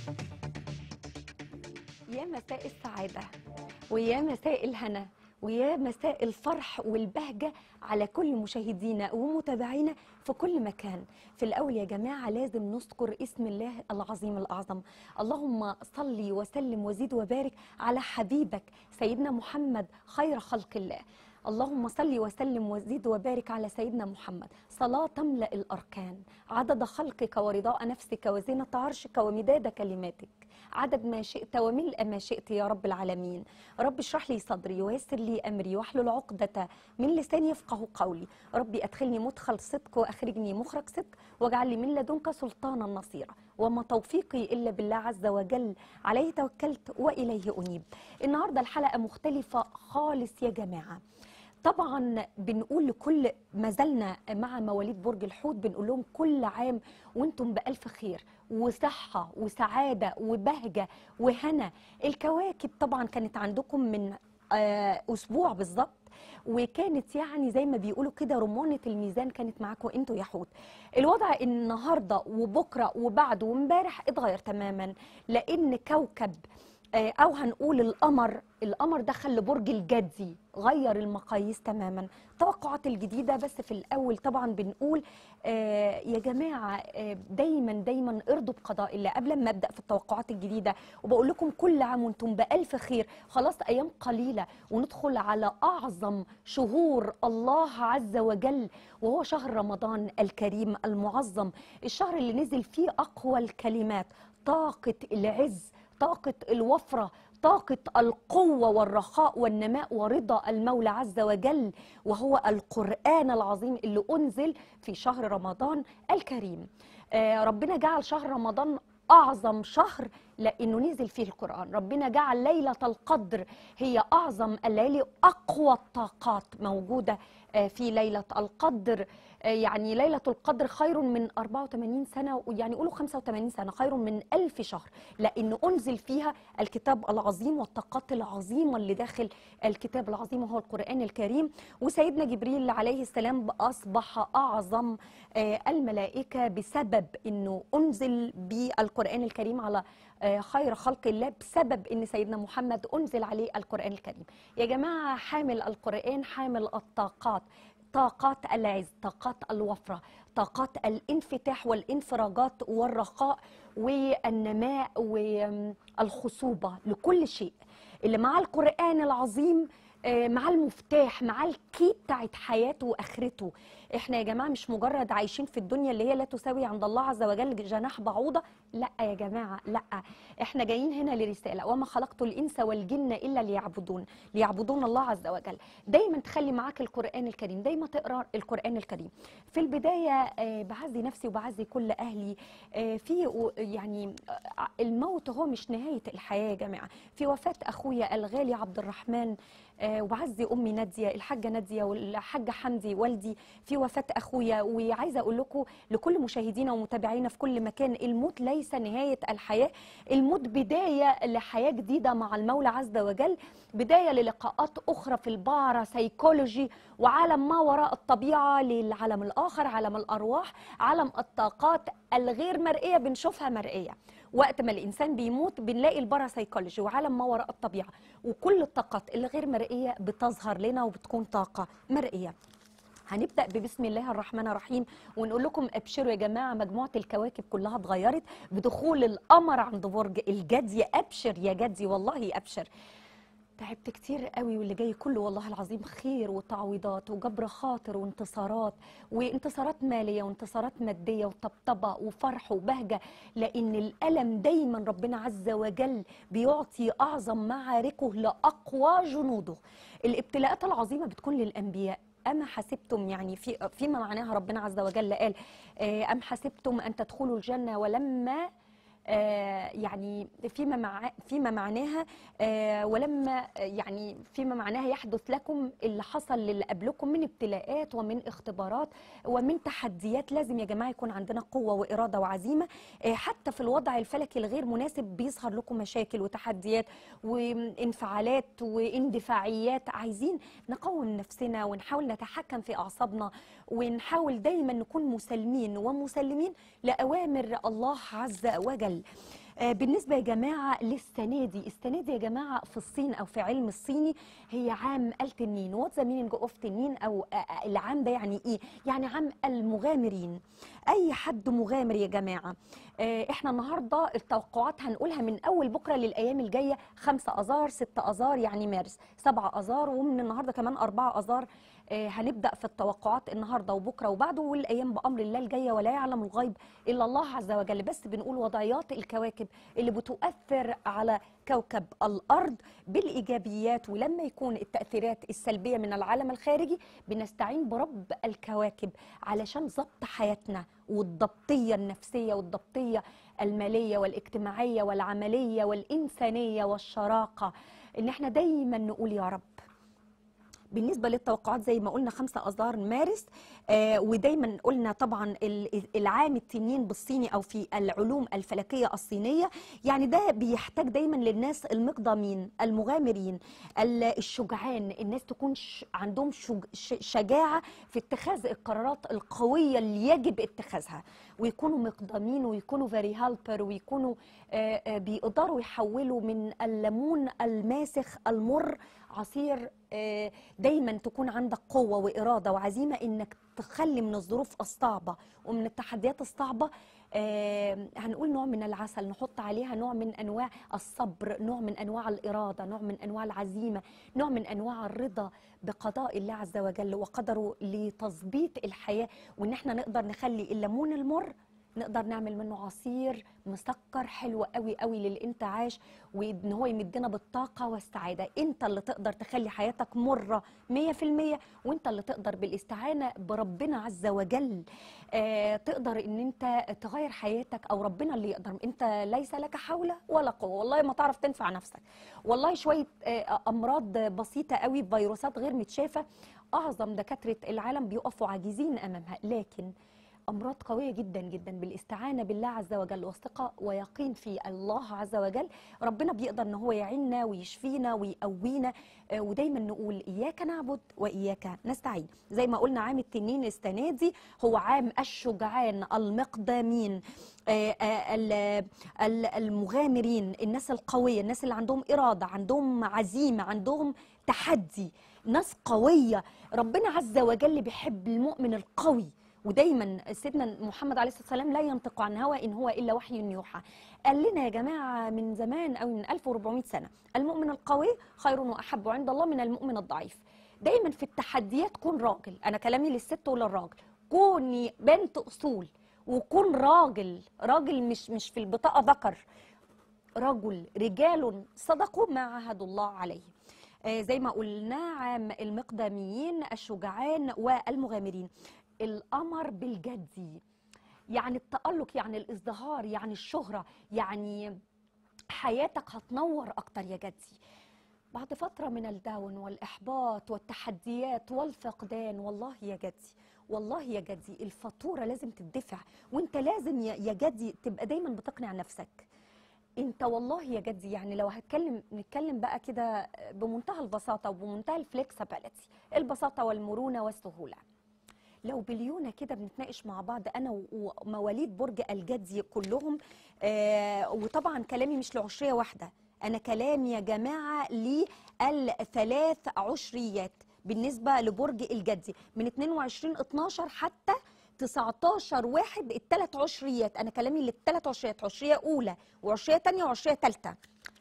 يا مساء السعادة ويا مساء الهنا ويا مساء الفرح والبهجة على كل مشاهدينا ومتابعينا في كل مكان في الأول يا جماعة لازم نذكر اسم الله العظيم الأعظم اللهم صل وسلم وزيد وبارك على حبيبك سيدنا محمد خير خلق الله اللهم صل وسلم وزيد وبارك على سيدنا محمد صلاة تملأ الأركان عدد خلقك ورضاء نفسك وزينة عرشك ومداد كلماتك عدد ما شئت وملء ما شئت يا رب العالمين رب اشرح لي صدري ويسر لي أمري واحلل عقدة من لساني يفقه قولي ربي أدخلني مدخل صدق وأخرجني مخرج صدق واجعل لي من لدنك سلطانا نصيرا وما توفيقي إلا بالله عز وجل عليه توكلت وإليه أنيب النهاردة الحلقة مختلفة خالص يا جماعة طبعا بنقول لكل ما زلنا مع مواليد برج الحوت بنقول لهم كل عام وانتم بألف خير وصحة وسعادة وبهجة وهنا الكواكب طبعا كانت عندكم من آه، أسبوع بالظبط وكانت يعني زي ما بيقولوا كده رمانة الميزان كانت معاكم انتوا يا حوت الوضع النهارده وبكره وبعد وامبارح اتغير تماما لان كوكب آه، او هنقول القمر القمر دخل لبرج الجدي غير المقاييس تماما التوقعات الجديده بس في الاول طبعا بنقول آه يا جماعه آه دايما دايما ارضوا بقضاء الله قبل ما ابدا في التوقعات الجديده وبقول لكم كل عام وانتم بالف خير خلاص ايام قليله وندخل على اعظم شهور الله عز وجل وهو شهر رمضان الكريم المعظم الشهر اللي نزل فيه اقوى الكلمات طاقه العز طاقة الوفرة طاقة القوة والرخاء والنماء ورضا المولى عز وجل وهو القرآن العظيم اللي أنزل في شهر رمضان الكريم آه ربنا جعل شهر رمضان أعظم شهر لأنه نزل فيه القرآن ربنا جعل ليلة القدر هي أعظم الليالي أقوى الطاقات موجودة آه في ليلة القدر يعني ليلة القدر خير من 84 سنة يعني قولوا 85 سنة خير من ألف شهر لأن أنزل فيها الكتاب العظيم والطاقات العظيمة اللي داخل الكتاب العظيم وهو القرآن الكريم وسيدنا جبريل عليه السلام أصبح أعظم الملائكة بسبب أنه أنزل بالقرآن الكريم على خير خلق الله بسبب ان سيدنا محمد انزل عليه القران الكريم يا جماعه حامل القران حامل الطاقات طاقات العز طاقات الوفرة طاقات الانفتاح والانفراجات والرخاء والنماء والخصوبة لكل شيء اللي مع القرآن العظيم مع المفتاح مع الكي بتاعت حياته واخرته احنا يا جماعه مش مجرد عايشين في الدنيا اللي هي لا تساوي عند الله عز وجل جناح بعوضه لا يا جماعه لا احنا جايين هنا لرساله وما خلقت الانس والجن الا ليعبدون ليعبدون الله عز وجل دايما تخلي معاك القران الكريم دايما تقرا القران الكريم في البدايه بعزي نفسي وبعزي كل اهلي في يعني الموت هو مش نهايه الحياه يا جماعه في وفاه اخويا الغالي عبد الرحمن وبعزي امي ناديه الحاجه ناديه والحاجه حمدي والدي في وفاه اخويا وعايزه اقول لكم لكل مشاهدينا ومتابعينا في كل مكان الموت ليس نهايه الحياه الموت بدايه لحياه جديده مع المولى عز وجل بدايه للقاءات اخرى في البارا سيكولوجي وعالم ما وراء الطبيعه للعالم الاخر عالم الارواح عالم الطاقات الغير مرئيه بنشوفها مرئيه وقت ما الانسان بيموت بنلاقي الباراسايكولوجي وعالم ما وراء الطبيعه وكل الطاقات الغير مرئيه بتظهر لنا وبتكون طاقه مرئيه هنبدا ببسم الله الرحمن الرحيم ونقول لكم ابشروا يا جماعه مجموعه الكواكب كلها اتغيرت بدخول القمر عند برج الجدي ابشر يا جدي والله ابشر تعبت كتير قوي واللي جاي كله والله العظيم خير وتعويضات وجبر خاطر وانتصارات وانتصارات ماليه وانتصارات ماديه وطبطبه وفرح وبهجه لان الالم دايما ربنا عز وجل بيعطي اعظم معاركه لاقوى جنوده الابتلاءات العظيمه بتكون للانبياء أما حسبتم يعني في فيما معناها ربنا عز وجل قال أم حسبتم أن تدخلوا الجنة ولما آه يعني فيما مع فيما معناها آه ولما يعني فيما معناها يحدث لكم اللي حصل للي قبلكم من ابتلاءات ومن اختبارات ومن تحديات لازم يا جماعه يكون عندنا قوه واراده وعزيمه آه حتى في الوضع الفلكي الغير مناسب بيظهر لكم مشاكل وتحديات وانفعالات واندفاعيات عايزين نقوم نفسنا ونحاول نتحكم في اعصابنا ونحاول دايما نكون مسالمين ومسلمين لاوامر الله عز وجل آه، بالنسبة يا جماعة للسنة دي السنة دي يا جماعة في الصين أو في علم الصيني هي عام التنين وات ذا مينينج اوف تنين أو آه، آه، العام ده يعني إيه؟ يعني عام المغامرين أي حد مغامر يا جماعة آه، إحنا النهاردة التوقعات هنقولها من أول بكرة للأيام الجاية خمسة أذار ستة أذار يعني مارس سبعة أذار ومن النهاردة كمان أربعة أذار آه، هنبدا في التوقعات النهارده وبكره وبعده والايام بامر الله الجايه ولا يعلم الغيب الا الله عز وجل بس بنقول وضعيات الكواكب اللي بتؤثر على كوكب الارض بالايجابيات ولما يكون التاثيرات السلبيه من العالم الخارجي بنستعين برب الكواكب علشان ضبط حياتنا والضبطيه النفسيه والضبطيه الماليه والاجتماعيه والعمليه والانسانيه والشراقه ان احنا دايما نقول يا رب بالنسبه للتوقعات زي ما قلنا 5 اذار مارس آه ودايما قلنا طبعا ال- العام التنين بالصيني او في العلوم الفلكيه الصينيه يعني ده بيحتاج دايما للناس المقدمين المغامرين ال- الشجعان الناس تكون ش- عندهم شج- ش- شجاعه في اتخاذ القرارات القويه اللي يجب اتخاذها ويكونوا مقدمين ويكونوا فيري هالبر ويكونوا آه، آه، بيقدروا يحولوا من الليمون الماسخ المر عصير آه، دايما تكون عندك قوه واراده وعزيمه انك تخلي من الظروف الصعبه ومن التحديات الصعبه آه، هنقول نوع من العسل نحط عليها نوع من انواع الصبر نوع من انواع الاراده نوع من انواع العزيمه نوع من انواع الرضا بقضاء الله عز وجل وقدره لتظبيط الحياه وان احنا نقدر نخلي الليمون المر نقدر نعمل منه عصير مسكر حلو قوي قوي للانتعاش وان هو يمدنا بالطاقه والسعاده انت اللي تقدر تخلي حياتك مره 100% وانت اللي تقدر بالاستعانه بربنا عز وجل آه تقدر ان انت تغير حياتك او ربنا اللي يقدر انت ليس لك حول ولا قوه والله ما تعرف تنفع نفسك والله شويه آه امراض بسيطه قوي فيروسات غير متشافه اعظم دكاتره العالم بيقفوا عاجزين امامها لكن امراض قويه جدا جدا بالاستعانه بالله عز وجل والثقه ويقين في الله عز وجل ربنا بيقدر ان هو يعيننا ويشفينا ويقوينا آه، ودايما نقول اياك نعبد واياك نستعين زي ما قلنا عام التنين السنه دي هو عام الشجعان المقدمين آه، آه، ال- ال- المغامرين الناس القويه الناس اللي عندهم اراده عندهم عزيمه عندهم تحدي ناس قويه ربنا عز وجل بيحب المؤمن القوي ودايما سيدنا محمد عليه الصلاه والسلام لا ينطق عن هوى ان هو الا وحي يوحى قال لنا يا جماعه من زمان او من 1400 سنه المؤمن القوي خير واحب عند الله من المؤمن الضعيف دايما في التحديات كون راجل انا كلامي للست وللراجل كوني بنت اصول وكون راجل راجل مش مش في البطاقه ذكر رجل رجال صدقوا ما عهدوا الله عليه آه، زي ما قلنا عام المقدميين الشجعان والمغامرين القمر بالجدي يعني التألق يعني الازدهار يعني الشهرة يعني حياتك هتنور أكتر يا جدي بعد فترة من الداون والإحباط والتحديات والفقدان والله يا جدي والله يا جدي الفاتورة لازم تدفع وانت لازم يا يا جدي تبقى دايما بتقنع نفسك انت والله يا جدي يعني لو هتكلم نتكلم بقى كده بمنتهى البساطة وبمنتهى الفلكسبيليتي البساطة والمرونة والسهولة لو بليونة كده بنتناقش مع بعض أنا و- ومواليد برج الجدي كلهم آه وطبعا كلامي مش لعشرية واحدة أنا كلامي يا جماعة للثلاث عشريات بالنسبة لبرج الجدي من 22 12 حتى 19 واحد الثلاث عشريات أنا كلامي للثلاث عشريات عشرية أولى وعشرية تانية وعشرية تالتة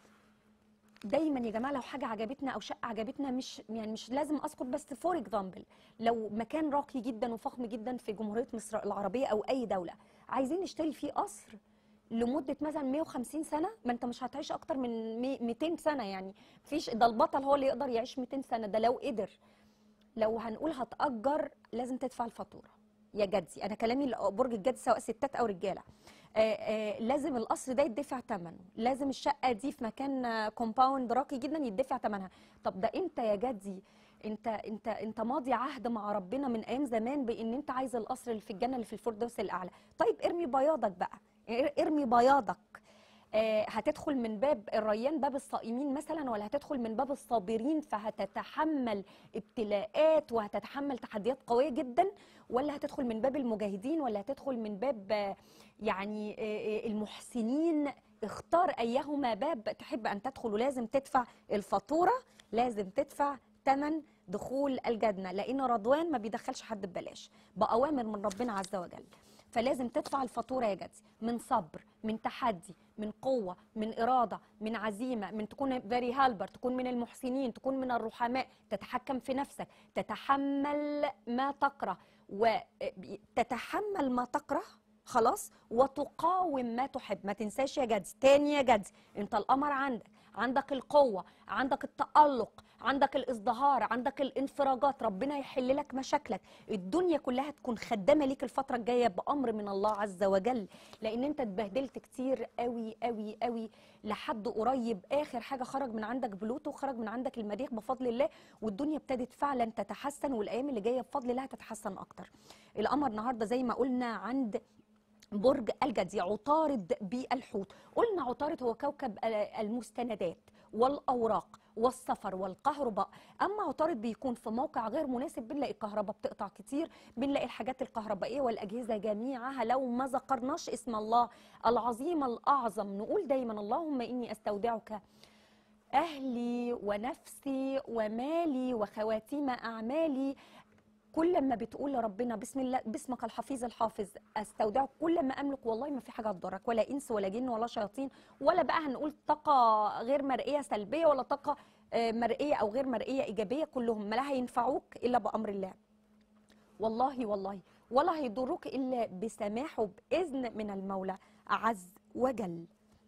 دايما يا جماعه لو حاجه عجبتنا او شقه عجبتنا مش يعني مش لازم اذكر بس فور اكزامبل لو مكان راقي جدا وفخم جدا في جمهوريه مصر العربيه او اي دوله عايزين نشتري فيه قصر لمده مثلا 150 سنه ما انت مش هتعيش اكتر من مي- 200 سنه يعني مفيش ده البطل هو اللي يقدر يعيش 200 سنه ده لو قدر لو هنقول هتأجر لازم تدفع الفاتورة يا جدي أنا كلامي لبرج الجدي سواء ستات أو رجالة آه، آه، لازم القصر ده يدفع ثمنه لازم الشقة دي في مكان كومباوند راقي جدا يدفع ثمنها طب ده انت يا جدي انت انت انت ماضي عهد مع ربنا من ايام زمان بان انت عايز القصر اللي في الجنه اللي في الفردوس الاعلى طيب ارمي بياضك بقى ارمي بياضك آه، هتدخل من باب الريان باب الصائمين مثلا ولا هتدخل من باب الصابرين فهتتحمل ابتلاءات وهتتحمل تحديات قوية جدا ولا هتدخل من باب المجاهدين ولا هتدخل من باب آه، يعني آه، آه، المحسنين اختار ايهما باب تحب ان تدخل ولازم تدفع الفاتوره لازم تدفع ثمن دخول الجنه لان رضوان ما بيدخلش حد ببلاش باوامر من ربنا عز وجل فلازم تدفع الفاتوره يا جدي من صبر من تحدي من قوه من اراده من عزيمه من تكون فيري هالبر تكون من المحسنين تكون من الرحماء تتحكم في نفسك تتحمل ما تكره وتتحمل ما تكره خلاص وتقاوم ما تحب ما تنساش يا جدي تاني يا جدي انت القمر عندك عندك القوة عندك التألق عندك الازدهار عندك الانفراجات ربنا يحل لك مشاكلك الدنيا كلها تكون خدامة ليك الفترة الجاية بأمر من الله عز وجل لأن انت اتبهدلت كتير قوي قوي قوي لحد قريب آخر حاجة خرج من عندك بلوتو خرج من عندك المريخ بفضل الله والدنيا ابتدت فعلا تتحسن والأيام اللي جاية بفضل الله هتتحسن أكتر القمر النهاردة زي ما قلنا عند برج الجدي عطارد بالحوت قلنا عطارد هو كوكب المستندات والاوراق والسفر والكهرباء اما عطارد بيكون في موقع غير مناسب بنلاقي الكهرباء بتقطع كتير بنلاقي الحاجات الكهربائيه والاجهزه جميعها لو ما ذكرناش اسم الله العظيم الاعظم نقول دايما اللهم اني استودعك اهلي ونفسي ومالي وخواتيم اعمالي كل ما بتقول لربنا بسم الله باسمك الحفيظ الحافظ استودعك كل ما املك والله ما في حاجه تضرك ولا انس ولا جن ولا شياطين ولا بقى هنقول طاقه غير مرئيه سلبيه ولا طاقه آه، مرئيه او غير مرئيه ايجابيه كلهم ما لا هينفعوك الا بامر الله والله والله ولا هيضروك الا بسماح وباذن من المولى عز وجل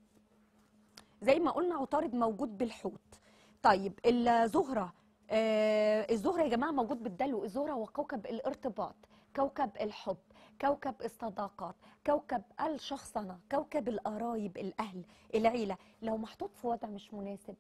زي ما قلنا عطارد موجود بالحوت طيب الزهره آه الزهره يا جماعه موجود بالدلو الزهره هو كوكب الارتباط كوكب الحب كوكب الصداقات كوكب الشخصنه كوكب القرايب الاهل العيله لو محطوط في وضع مش مناسب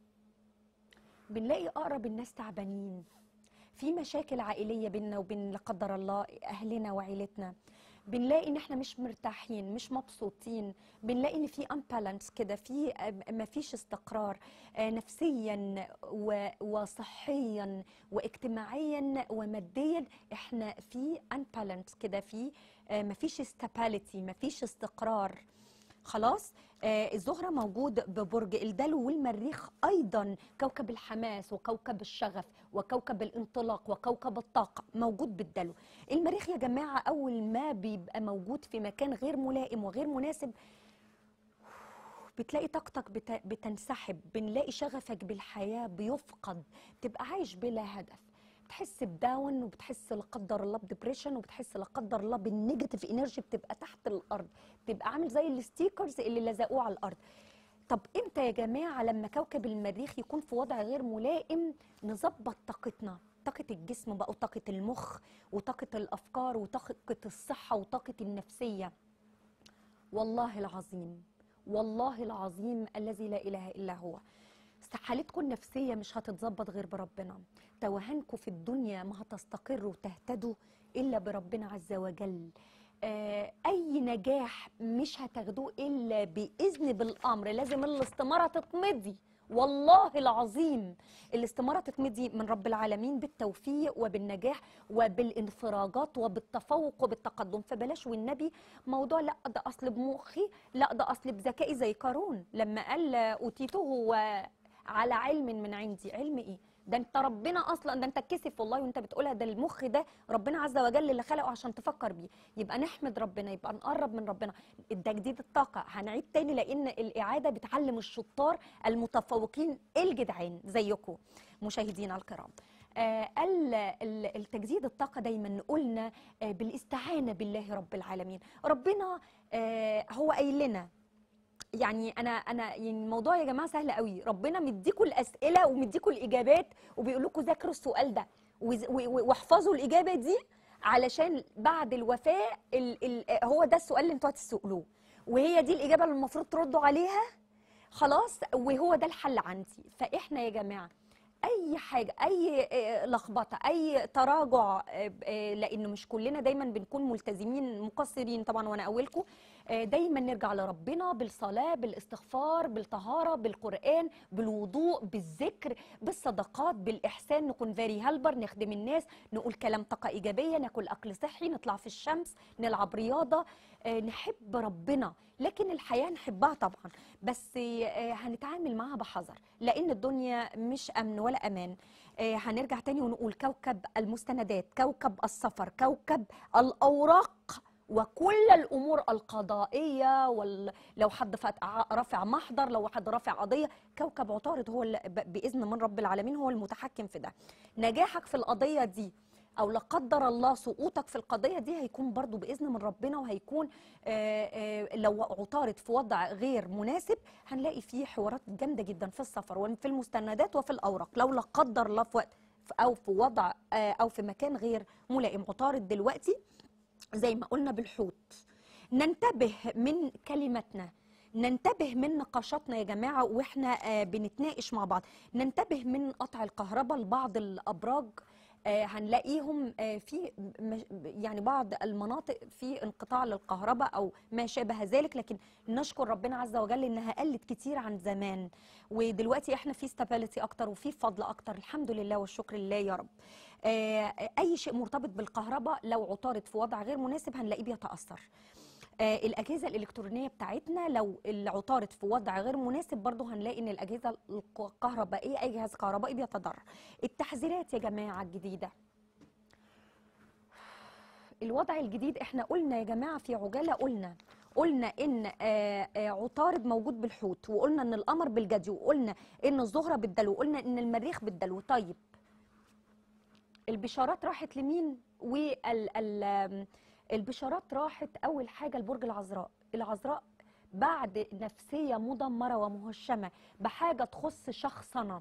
بنلاقي اقرب الناس تعبانين في مشاكل عائليه بيننا وبين لا قدر الله اهلنا وعيلتنا بنلاقي ان احنا مش مرتاحين مش مبسوطين بنلاقي ان في امبالانس كده في ما فيش استقرار آه، نفسيا و- وصحيا واجتماعيا وماديا احنا في امبالانس كده في آه، ما فيش استابيليتي ما فيش استقرار خلاص آه الزهره موجود ببرج الدلو والمريخ ايضا كوكب الحماس وكوكب الشغف وكوكب الانطلاق وكوكب الطاقه موجود بالدلو المريخ يا جماعه اول ما بيبقى موجود في مكان غير ملائم وغير مناسب بتلاقي طاقتك بت- بتنسحب بنلاقي شغفك بالحياه بيفقد تبقى عايش بلا هدف بتحس بداون وبتحس لا قدر الله بديبريشن وبتحس لا قدر الله بالنيجاتيف انرجي بتبقى تحت الارض بتبقى عامل زي الستيكرز اللي لزقوه على الارض طب امتى يا جماعه لما كوكب المريخ يكون في وضع غير ملائم نظبط طاقتنا طاقة الجسم بقى وطاقة المخ وطاقة الأفكار وطاقة الصحة وطاقة النفسية والله العظيم والله العظيم الذي لا إله إلا هو حالتكم النفسية مش هتتظبط غير بربنا توهانكم في الدنيا ما هتستقروا وتهتدوا إلا بربنا عز وجل آه، أي نجاح مش هتاخدوه إلا بإذن بالأمر لازم الاستمارة تتمضي والله العظيم الاستمارة تتمضي من رب العالمين بالتوفيق وبالنجاح وبالانفراجات وبالتفوق وبالتقدم فبلاش والنبي موضوع لا ده أصل بمخي لا ده أصل بذكائي زي قارون لما قال أوتيته و- على علم من عندي علم ايه ده انت ربنا اصلا ده انت اتكسف والله وانت بتقولها ده المخ ده ربنا عز وجل اللي خلقه عشان تفكر بيه يبقى نحمد ربنا يبقى نقرب من ربنا ده جديد الطاقه هنعيد تاني لان الاعاده بتعلم الشطار المتفوقين الجدعان زيكم مشاهدينا الكرام آه، ال- ال- التجديد الطاقه دايما قلنا آه، بالاستعانه بالله رب العالمين ربنا آه، هو قايل لنا يعني انا انا يعني الموضوع يا جماعه سهل قوي ربنا مديكوا الاسئله ومديكوا الاجابات وبيقول لكم ذاكروا السؤال ده وز- و- و- واحفظوا الاجابه دي علشان بعد الوفاه ال ال هو ده السؤال اللي انتوا هتسالوه وهي دي الاجابه اللي المفروض تردوا عليها خلاص وهو ده الحل عندي فاحنا يا جماعه اي حاجه اي آه، لخبطه اي تراجع آه، آه، لانه مش كلنا دايما بنكون ملتزمين مقصرين طبعا وانا اولكم آه، دايما نرجع لربنا بالصلاه بالاستغفار بالطهاره بالقران بالوضوء بالذكر بالصدقات بالاحسان نكون فيري هلبر نخدم الناس نقول كلام طاقه ايجابيه ناكل اكل صحي نطلع في الشمس نلعب رياضه آه، نحب ربنا لكن الحياه نحبها طبعا بس آه، هنتعامل معاها بحذر لان الدنيا مش امن ولا امان آه، هنرجع تاني ونقول كوكب المستندات كوكب السفر كوكب الاوراق وكل الامور القضائيه وال... لو حد فات- ع- رافع محضر لو حد رافع قضيه كوكب عطارد هو اللي ب... باذن من رب العالمين هو المتحكم في ده نجاحك في القضيه دي او لا قدر الله سقوطك في القضيه دي هيكون برضو باذن من ربنا وهيكون آه، آه، لو عطارد في وضع غير مناسب هنلاقي فيه حوارات جامده جدا في السفر وفي المستندات وفي الاوراق لو لا قدر الله في وقت او في وضع آه، او في مكان غير ملائم عطارد دلوقتي زي ما قلنا بالحوت ننتبه من كلماتنا ننتبه من نقاشاتنا يا جماعة وإحنا آه، بنتناقش مع بعض ننتبه من قطع الكهرباء لبعض الأبراج آه، هنلاقيهم آه، في مش- يعني بعض المناطق في انقطاع للكهرباء او ما شابه ذلك لكن نشكر ربنا عز وجل انها قلت كتير عن زمان ودلوقتي احنا في ستابيليتي اكتر وفي فضل اكتر الحمد لله والشكر لله يا رب آه، اي شيء مرتبط بالكهرباء لو عطارد في وضع غير مناسب هنلاقيه بيتاثر آه، الاجهزه الالكترونيه بتاعتنا لو العطارد في وضع غير مناسب برضو هنلاقي ان الاجهزه الكهربائيه اي جهاز كهربائي بيتضرر التحذيرات يا جماعه الجديده الوضع الجديد احنا قلنا يا جماعه في عجاله قلنا قلنا ان آه، آه، عطارد موجود بالحوت وقلنا ان القمر بالجدي وقلنا ان الزهره بالدلو وقلنا ان المريخ بالدلو طيب البشارات راحت لمين وال ال البشارات راحت اول حاجه لبرج العذراء العذراء بعد نفسيه مدمره ومهشمه بحاجه تخص شخصنا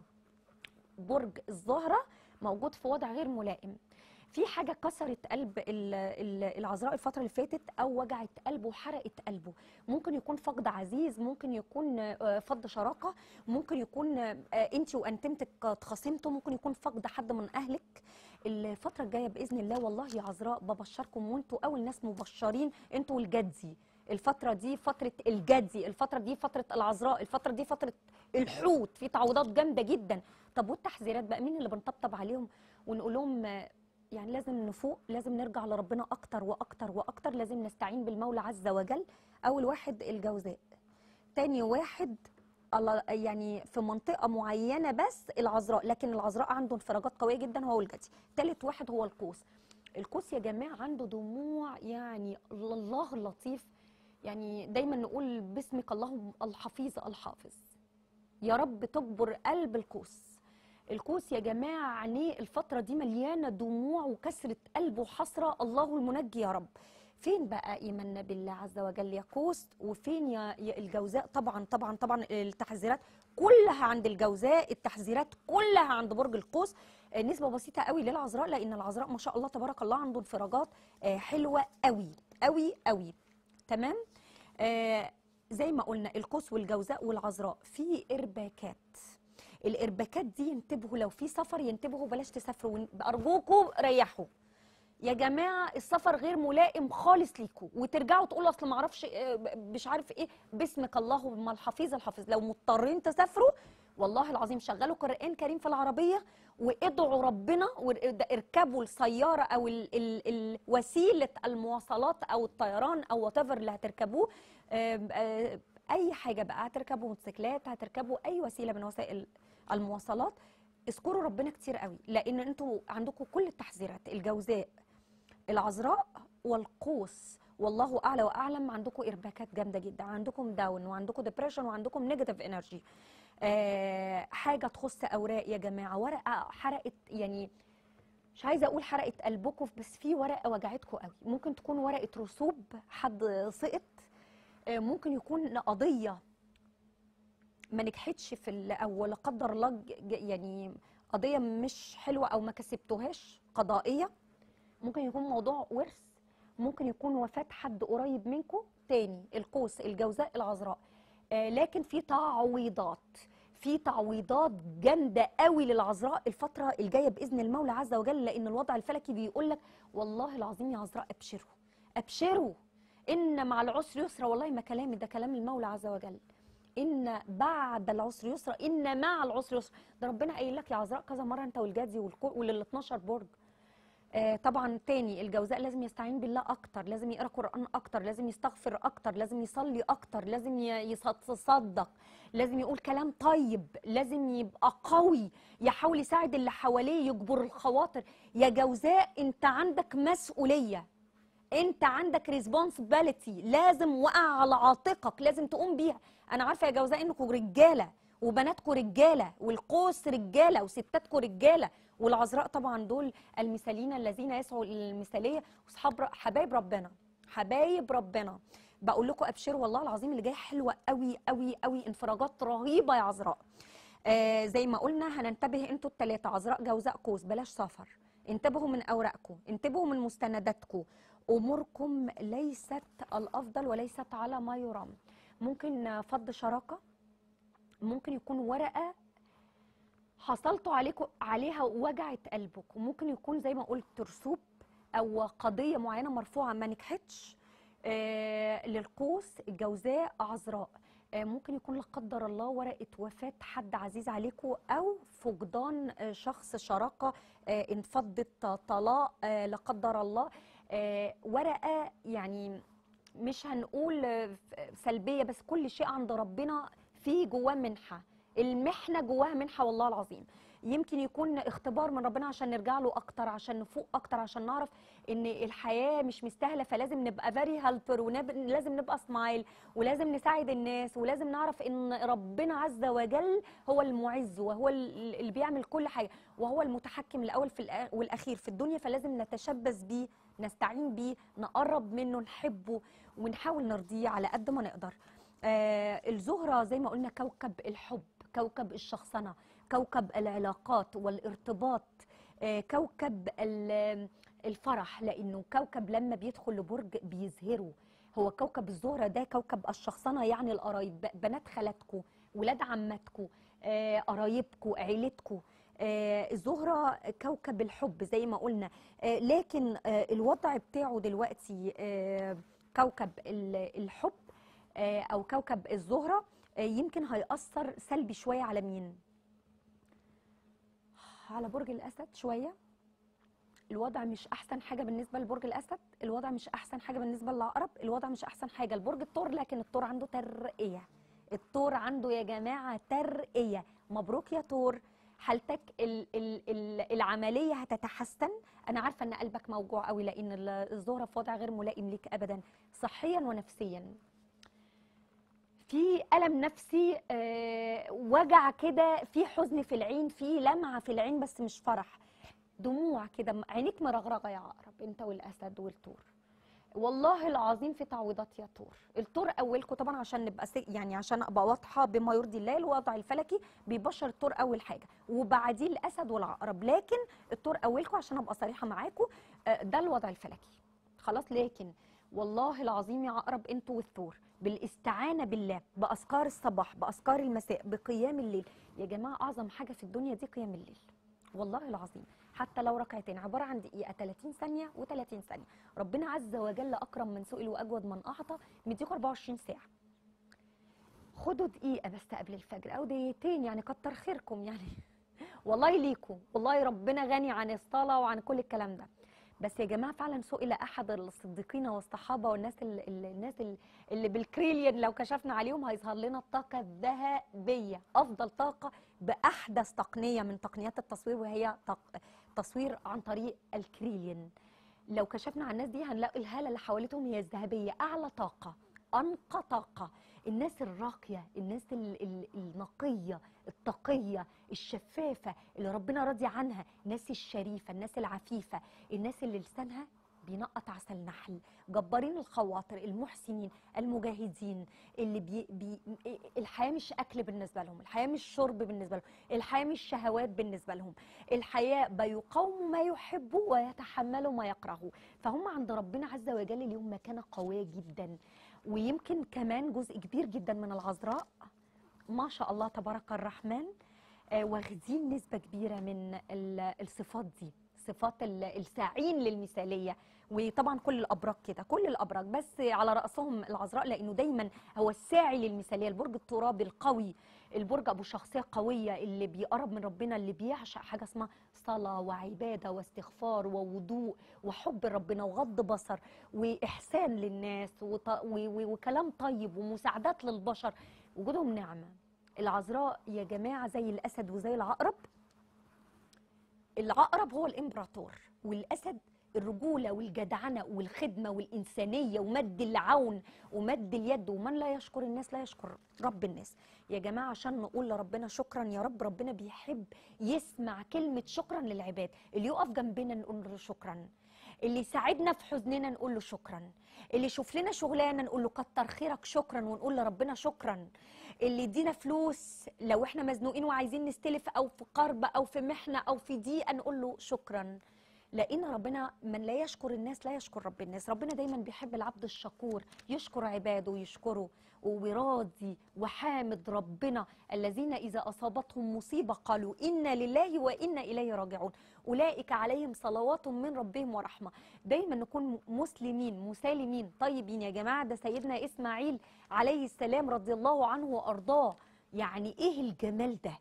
برج الزهره موجود في وضع غير ملائم في حاجه كسرت قلب ال- ال- العذراء الفتره اللي فاتت او وجعت قلبه وحرقت قلبه ممكن يكون فقد عزيز ممكن يكون آه، فقد شراكه ممكن يكون انت وانتمتك اتخاصمتوا ممكن يكون فقد حد من اهلك الفتره الجايه باذن الله والله يا عذراء ببشركم وانتوا اول ناس مبشرين انتوا الجدي الفترة دي فترة الجدي الفترة دي فترة العذراء الفترة دي فترة الحوت في تعويضات جامدة جدا طب والتحذيرات بقى مين اللي بنطبطب عليهم ونقول لهم آه، يعني لازم نفوق لازم نرجع لربنا اكتر واكتر واكتر لازم نستعين بالمولى عز وجل اول واحد الجوزاء تاني واحد الله يعني في منطقة معينة بس العذراء لكن العذراء عنده انفراجات قوية جدا هو الجدي تالت واحد هو القوس القوس يا جماعة عنده دموع يعني الله اللطيف يعني دايما نقول باسمك اللهم الحفيظ الحافظ يا رب تجبر قلب القوس القوس يا جماعة عينيه الفترة دي مليانة دموع وكسرة قلب وحسرة الله المنجي يا رب فين بقى ايماننا بالله عز وجل يا قوس وفين يا يا الجوزاء طبعا طبعا طبعا التحذيرات كلها عند الجوزاء التحذيرات كلها عند برج القوس آه، نسبه بسيطه قوي للعذراء لان العذراء ما شاء الله تبارك الله عنده انفراجات آه، حلوه قوي قوي قوي تمام آه زي ما قلنا القوس والجوزاء والعذراء في ارباكات الارباكات دي ينتبهوا لو في سفر ينتبهوا بلاش تسافروا ون- ارجوكم ريحوا يا جماعه السفر غير ملائم خالص ليكوا وترجعوا تقولوا اصل ما اعرفش آه، مش عارف ايه باسمك اللهم الحفيظ الحفيظ لو مضطرين تسافروا والله العظيم شغلوا قرآن كريم في العربية وادعوا ربنا واركبوا السيارة أو ال ال ال وسيلة المواصلات أو الطيران أو whatever اللي هتركبوه آم، آه، أي حاجة بقى هتركبوا موتوسيكلات هتركبوا أي وسيلة من وسائل المواصلات اذكروا ربنا كتير قوي لأن انتوا عندكم كل التحذيرات الجوزاء العذراء والقوس والله اعلى واعلم عندكم ارباكات جامده جدا عندكم داون وعندكم ديبريشن وعندكم نيجاتيف انرجي آه حاجه تخص اوراق يا جماعه ورقه حرقت يعني مش عايزه اقول حرقت قلبكم بس في ورقه وجعتكم قوي ممكن تكون ورقه رسوب حد سقط آه ممكن يكون قضيه ما نجحتش في ال- او لا قدر الله ج- ج- يعني قضيه مش حلوه او ما كسبتوهاش قضائيه ممكن يكون موضوع ورث ممكن يكون وفاة حد قريب منكم تاني القوس الجوزاء العذراء آه لكن في تعويضات في تعويضات جامده قوي للعذراء الفتره الجايه باذن المولى عز وجل لان الوضع الفلكي بيقول لك والله العظيم يا عذراء ابشروا ابشروا ان مع العسر يسرا والله ما كلامي ده كلام المولى عز وجل ان بعد العسر يسرا ان مع العسر يسرا ده ربنا قايل لك يا عذراء كذا مره انت والجدي والكو- ولل 12 برج آه طبعا تاني الجوزاء لازم يستعين بالله اكتر لازم يقرا قران اكتر لازم يستغفر اكتر لازم يصلي اكتر لازم ي- يتصدق لازم يقول كلام طيب لازم يبقى قوي يحاول يساعد اللي حواليه يجبر الخواطر يا جوزاء انت عندك مسؤوليه انت عندك ريسبونسبيلتي لازم وقع على عاتقك لازم تقوم بيها انا عارفه يا جوزاء انكم رجاله وبناتكم رجاله والقوس رجاله وستاتكم رجاله والعذراء طبعا دول المثاليين الذين يسعوا للمثاليه واصحاب ر- حبايب ربنا حبايب ربنا بقول لكم ابشروا والله العظيم اللي جاي حلوه قوي قوي قوي انفراجات رهيبه يا عذراء آه زي ما قلنا هننتبه انتوا الثلاثه عذراء جوزاء قوس بلاش سفر انتبهوا من اوراقكم انتبهوا من مستنداتكم اموركم ليست الافضل وليست على ما يرام ممكن فض شراكه ممكن يكون ورقه حصلتوا عليكم عليها وجعت قلبكم ممكن يكون زي ما قلت رسوب او قضيه معينه مرفوعه ما نجحتش آه للقوس الجوزاء عذراء آه ممكن يكون لا قدر الله ورقه وفاه حد عزيز عليكم او فقدان آه شخص شراكه آه انفضت طلاق آه لا قدر الله آه ورقه يعني مش هنقول آه، سلبيه بس كل شيء عند ربنا فيه جواه منحه المحنه جواها منحه والله العظيم يمكن يكون اختبار من ربنا عشان نرجع له اكتر عشان نفوق اكتر عشان نعرف ان الحياه مش مستاهله فلازم نبقى فيري هيلبر ولازم نبقى سمايل ولازم نساعد الناس ولازم نعرف ان ربنا عز وجل هو المعز وهو ال- اللي بيعمل كل حاجه وهو المتحكم الاول في الآ- والاخير في الدنيا فلازم نتشبث بيه نستعين بيه نقرب منه نحبه ونحاول نرضيه على قد ما نقدر آه الزهرة زي ما قلنا كوكب الحب كوكب الشخصنة كوكب العلاقات والارتباط آه كوكب ال- الفرح لأنه كوكب لما بيدخل لبرج بيزهره هو كوكب الزهرة ده كوكب الشخصنة يعني القرايب ب- بنات خالاتكم ولاد عماتكم آه قرايبكم عيلتكم آه الزهرة كوكب الحب زي ما قلنا آه لكن آه الوضع بتاعه دلوقتي آه كوكب ال- الحب آه، او كوكب الزهره آه، يمكن هيأثر سلبي شويه على مين على برج الاسد شويه الوضع مش احسن حاجه بالنسبه لبرج الاسد الوضع مش احسن حاجه بالنسبه للعقرب الوضع مش احسن حاجه لبرج الثور لكن الثور عنده ترقيه الثور عنده يا جماعه ترقيه مبروك يا ثور حالتك ال ال ال العمليه هتتحسن انا عارفه ان قلبك موجوع قوي لان ال- الزهره في وضع غير ملائم ليك ابدا صحيا ونفسيا في ألم نفسي آه، وجع كده في حزن في العين في لمعة في العين بس مش فرح دموع كده م- عينيك مرغرغة يا عقرب انت والأسد والثور والله العظيم في تعويضات يا طور الطور اولكم طبعا عشان نبقى سي- يعني عشان ابقى واضحه بما يرضي الله الوضع الفلكي بيبشر الطور اول حاجه وبعديه الاسد والعقرب لكن الطور اولكم عشان ابقى صريحه معاكم آه، ده الوضع الفلكي خلاص لكن والله العظيم يا عقرب انتوا والثور بالاستعانه بالله باذكار الصباح باذكار المساء بقيام الليل يا جماعه اعظم حاجه في الدنيا دي قيام الليل والله العظيم حتى لو ركعتين عباره عن دقيقه 30 ثانيه و30 ثانيه ربنا عز وجل اكرم من سئل واجود من اعطى مديكوا 24 ساعه خدوا دقيقه بس قبل الفجر او دقيقتين يعني كتر خيركم يعني والله ليكم والله ربنا غني عن الصلاه وعن كل الكلام ده بس يا جماعه فعلا سئل احد الصديقين والصحابه والناس ال- ال- الناس ال- اللي بالكريليون لو كشفنا عليهم هيظهر لنا الطاقه الذهبيه افضل طاقه باحدث تقنيه من تقنيات التصوير وهي تق- تصوير عن طريق الكريليون لو كشفنا عن الناس دي هنلاقي الهاله اللي حوالتهم هي الذهبيه اعلى طاقه انقى طاقه الناس الراقيه الناس ال- ال- النقيه التقيه الشفافه اللي ربنا راضي عنها الناس الشريفه الناس العفيفه الناس اللي لسانها بينقط عسل نحل جبارين الخواطر المحسنين المجاهدين اللي بي بي الحياه مش اكل بالنسبه لهم الحياه مش شرب بالنسبه لهم الحياه مش شهوات بالنسبه لهم الحياه بيقاوموا ما يحبوا ويتحملوا ما يكرهوا فهم عند ربنا عز وجل اليوم مكانه قويه جدا ويمكن كمان جزء كبير جدا من العذراء ما شاء الله تبارك الرحمن آه، واخدين نسبة كبيرة من ال- الصفات دي الصفات ال- الساعين للمثاليه وطبعا كل الابراج كده كل الابراج بس على راسهم العذراء لانه دايما هو الساعي للمثاليه البرج الترابي القوي البرج ابو شخصيه قويه اللي بيقرب من ربنا اللي بيعشق حاجه اسمها صلاه وعباده واستغفار ووضوء وحب ربنا وغض بصر واحسان للناس وط... و... و... وكلام طيب ومساعدات للبشر وجودهم نعمه العذراء يا جماعه زي الاسد وزي العقرب العقرب هو الامبراطور والاسد الرجوله والجدعنه والخدمه والانسانيه ومد العون ومد اليد ومن لا يشكر الناس لا يشكر رب الناس يا جماعه عشان نقول لربنا شكرا يا رب ربنا بيحب يسمع كلمه شكرا للعباد اللي يقف جنبنا نقول له شكرا اللي يساعدنا في حزننا نقول له شكرا اللي يشوف لنا شغلانه نقول له كتر خيرك شكرا ونقول لربنا شكرا اللي يدينا فلوس لو احنا مزنوقين وعايزين نستلف او في قرب او في محنه او في ضيقه نقول له شكرا لان ربنا من لا يشكر الناس لا يشكر رب الناس ربنا دايما بيحب العبد الشكور يشكر عباده ويشكره وراضي وحامد ربنا الذين اذا اصابتهم مصيبه قالوا انا لله وانا اليه راجعون اولئك عليهم صلوات من ربهم ورحمه دايما نكون مسلمين مسالمين طيبين يا جماعه ده سيدنا اسماعيل عليه السلام رضي الله عنه وارضاه يعني ايه الجمال ده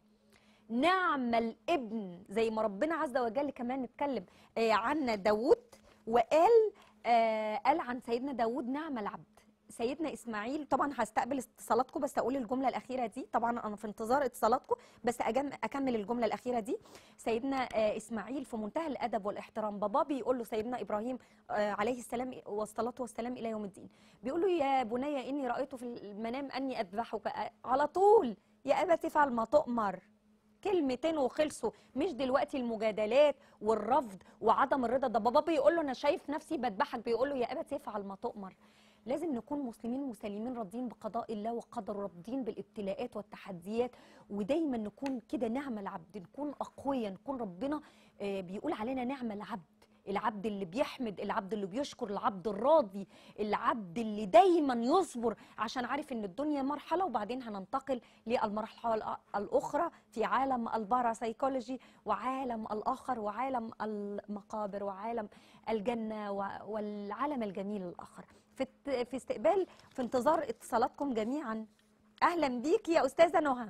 نعم الابن زي ما ربنا عز وجل كمان اتكلم آه، عن داود وقال آه، قال عن سيدنا داود نعم العبد سيدنا اسماعيل طبعا هستقبل اتصالاتكم بس اقول الجمله الاخيره دي طبعا انا في انتظار اتصالاتكم بس أجم اكمل الجمله الاخيره دي سيدنا آه، اسماعيل في منتهى الادب والاحترام بابا بيقول له سيدنا ابراهيم آه، عليه السلام والصلاه والسلام الى يوم الدين بيقول له يا بني اني رايت في المنام اني اذبحك آه، على طول يا ابت افعل ما تؤمر كلمتين وخلصوا مش دلوقتي المجادلات والرفض وعدم الرضا ده بابا بيقول له انا شايف نفسي بذبحك بيقول له يا ابت افعل ما تؤمر لازم نكون مسلمين مسالمين راضيين بقضاء الله وقدره راضيين بالابتلاءات والتحديات ودايما نكون كده نعم العبد نكون اقوياء نكون ربنا آه، بيقول علينا نعم العبد العبد اللي بيحمد العبد اللي بيشكر العبد الراضي العبد اللي دايما يصبر عشان عارف ان الدنيا مرحله وبعدين هننتقل للمرحله الأ- الاخرى في عالم الباراسايكولوجي وعالم الاخر وعالم المقابر وعالم الجنه و- والعالم الجميل الاخر في الت- في استقبال في انتظار اتصالاتكم جميعا اهلا بيك يا استاذه نهى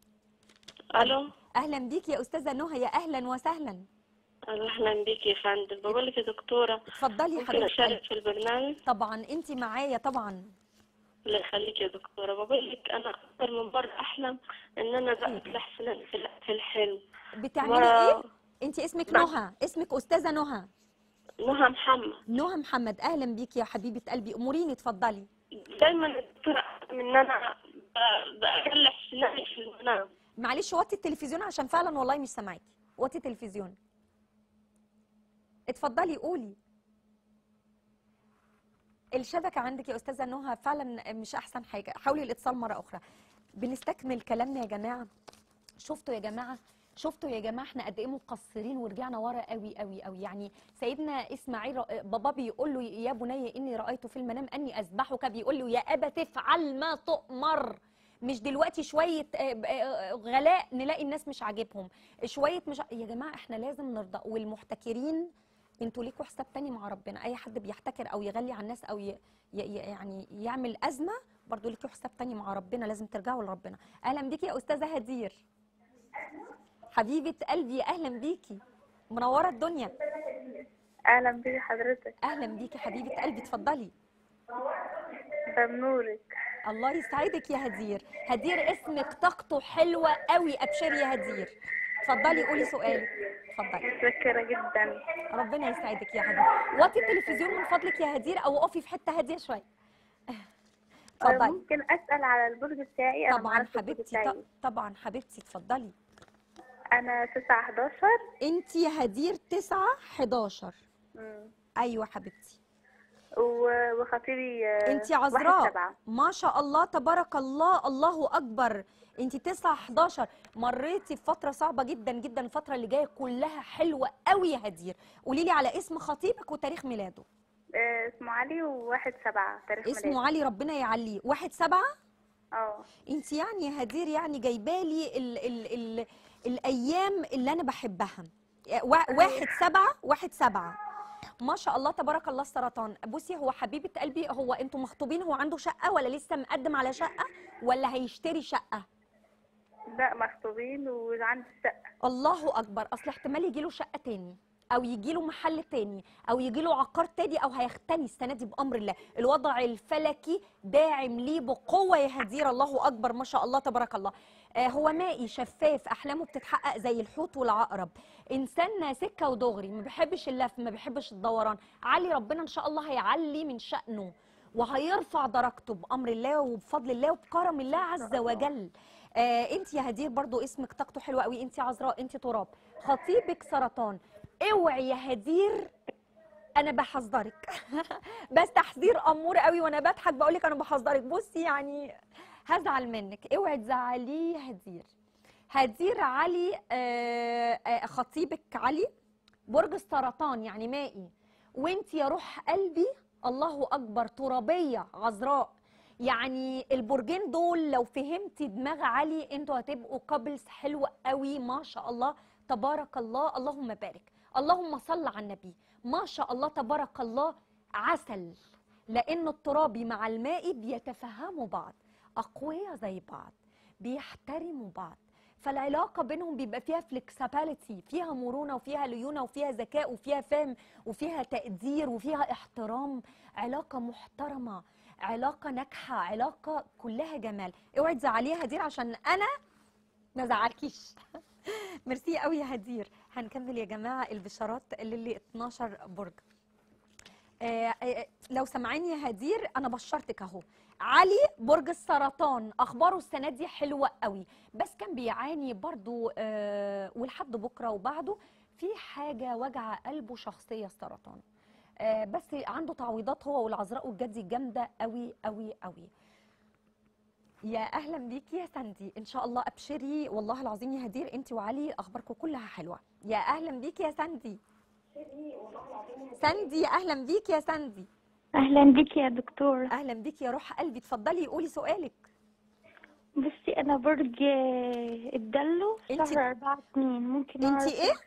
الو اهلا بيك يا استاذه نهى يا اهلا وسهلا اهلا بيك يا فندم بقول لك يا دكتوره اتفضلي يا ممكن حبيبتي اشارك في البرنامج طبعا انت معايا طبعا الله يخليك يا دكتوره بقول لك انا اكثر من مره احلم ان انا بقتل حسنان في ال- في الحلم بتعملي مرة- ايه انت اسمك نعم. نهى اسمك استاذه نهى نهى محمد نهى محمد اهلا بيك يا حبيبه قلبي اموريني اتفضلي دايما الدكتوره أحلم ان انا ب- بقلع حسناني في المنام معلش وطي التلفزيون عشان فعلا والله مش سامعاكي وطي التلفزيون اتفضلي قولي الشبكه عندك يا استاذه نهى فعلا مش احسن حاجه حاولي الاتصال مره اخرى بنستكمل كلامنا يا جماعه شفتوا يا جماعه شفتوا يا جماعه احنا قد ايه مقصرين ورجعنا ورا قوي قوي قوي يعني سيدنا اسماعيل ر- بابا بيقول له يا بني اني رايت في المنام اني اذبحك بيقول له يا ابا تفعل ما تؤمر مش دلوقتي شويه آه، ب- آه، غلاء نلاقي الناس مش عاجبهم شويه مش ع- يا جماعه احنا لازم نرضى والمحتكرين انتوا ليكوا حساب تاني مع ربنا اي حد بيحتكر او يغلي على الناس او ي... ي... ي- يعني يعمل ازمه برضو ليكوا حساب تاني مع ربنا لازم ترجعوا لربنا اهلا بيكي يا استاذه هدير حبيبه قلبي اهلا بيكي منوره الدنيا اهلا بيك حضرتك اهلا بيكي حبيبه قلبي اتفضلي بنورك الله يسعدك يا هدير هدير اسمك طاقته حلوه قوي ابشري يا هدير اتفضلي قولي سؤالك اتفضلي متشكرة جدا ربنا يسعدك يا هدير وطي التلفزيون من فضلك يا هدير او اقفي في حته هاديه شويه اتفضلي ممكن اسال على البرج بتاعي انا طبعا معرفش البرج حبيبتي بتاعي ط- طبعا حبيبتي اتفضلي انا 9 11 انت يا هدير 9 11 مم. ايوه حبيبتي و- وخطيبي آه، انت واحد عذراء سبعة. ما شاء الله تبارك الله الله اكبر انت 9 11 مريتي بفتره صعبه جدا جدا الفتره اللي جايه كلها حلوه قوي يا هدير قولي لي على اسم خطيبك وتاريخ ميلاده آه، اسمه علي وواحد سبعة تاريخ اسمه ميلاد علي ربنا يعليه واحد سبعة اه انت يعني يا هدير يعني جايبالي ال ال ال الايام اللي انا بحبها وا- واحد سبعة واحد سبعة ما شاء الله تبارك الله السرطان بصي هو حبيبة قلبي هو انتوا مخطوبين هو عنده شقة ولا لسه مقدم على شقة ولا هيشتري شقة لا مخطوبين وعندي الشقة الله اكبر اصل احتمال يجيله شقه تاني او يجيله محل تاني او يجيله عقار تاني او هيختني السنه دي بامر الله الوضع الفلكي داعم ليه بقوه يا هدير الله اكبر ما شاء الله تبارك الله آه هو مائي شفاف احلامه بتتحقق زي الحوت والعقرب انسان سكه ودغري ما بيحبش اللف ما بيحبش الدوران علي ربنا ان شاء الله هيعلي من شأنه وهيرفع درجته بامر الله وبفضل الله وبكرم الله عز وجل آه انت يا هدير برضو اسمك طاقته حلوه قوي انت عذراء انت تراب خطيبك سرطان اوعي يا هدير انا بحذرك بس تحذير امور قوي وانا بضحك بقول لك انا بحذرك بصي يعني هزعل منك اوعي تزعليه يا هدير هدير علي آه آه خطيبك علي برج السرطان يعني مائي وانت يا روح قلبي الله اكبر ترابيه عذراء يعني البرجين دول لو فهمتي دماغ علي انتوا هتبقوا كابلز حلوه قوي ما شاء الله تبارك الله اللهم بارك اللهم صل على النبي ما شاء الله تبارك الله عسل لان الترابي مع المائي بيتفهموا بعض اقوياء زي بعض بيحترموا بعض فالعلاقه بينهم بيبقى فيها فلكسبيليتي فيها مرونه وفيها ليونه وفيها ذكاء وفيها فهم وفيها تقدير وفيها احترام علاقه محترمه علاقه ناجحه علاقه كلها جمال اوعي تزعليها هدير عشان انا ما زعلكيش ميرسي قوي يا هدير هنكمل يا جماعه البشارات للي 12 برج آه، آه، لو سامعيني يا هدير انا بشرتك اهو علي برج السرطان اخباره السنه دي حلوه قوي بس كان بيعاني برضو آه، ولحد بكره وبعده في حاجه وجع قلبه شخصيه السرطان آه، بس عنده تعويضات هو والعذراء والجدي جامده قوي قوي قوي يا اهلا بيكي يا ساندي ان شاء الله ابشري والله العظيم يا هدير انت وعلي اخباركم كلها حلوه يا اهلا بيكي يا ساندي ساندي يا اهلا بيكي يا ساندي اهلا بك يا دكتور اهلا بيكي يا روح قلبي اتفضلي قولي سؤالك بصي انا برج آه، الدلو انتي- شهر أربعة اتنين ممكن انت أعرف- ايه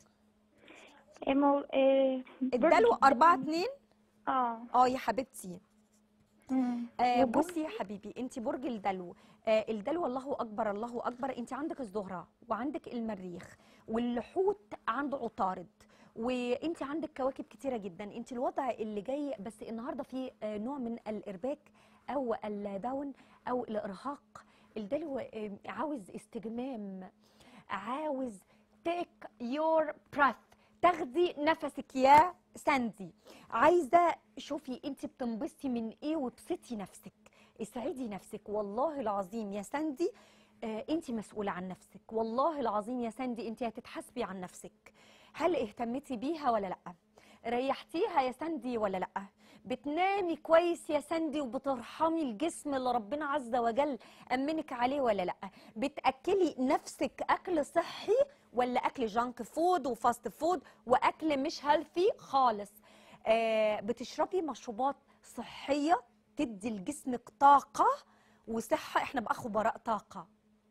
إيه مو... إيه برج الدلو أربعة اتنين اه اه يا حبيبتي مم. آه وبرج- بصي يا حبيبي انت برج الدلو آه الدلو الله اكبر الله اكبر انت عندك الزهره وعندك المريخ والحوت عنده عطارد وانت عندك كواكب كتيره جدا انت الوضع اللي جاي بس النهارده في آه نوع من الارباك او الداون او الارهاق الدلو آه عاوز استجمام عاوز تيك يور بريث تاخدي نفسك يا ساندي عايزه شوفي انت بتنبسطي من ايه وابسطي نفسك اسعدي نفسك والله العظيم يا ساندي آه انت مسؤوله عن نفسك والله العظيم يا ساندي انت هتتحاسبي عن نفسك هل اهتمتي بيها ولا لا ريحتيها يا ساندي ولا لا بتنامي كويس يا ساندي وبترحمي الجسم اللي ربنا عز وجل امنك عليه ولا لا بتاكلي نفسك اكل صحي ولا اكل جانك فود وفاست فود واكل مش هيلثي خالص آه بتشربي مشروبات صحيه تدي لجسمك طاقه وصحه احنا بقى خبراء طاقه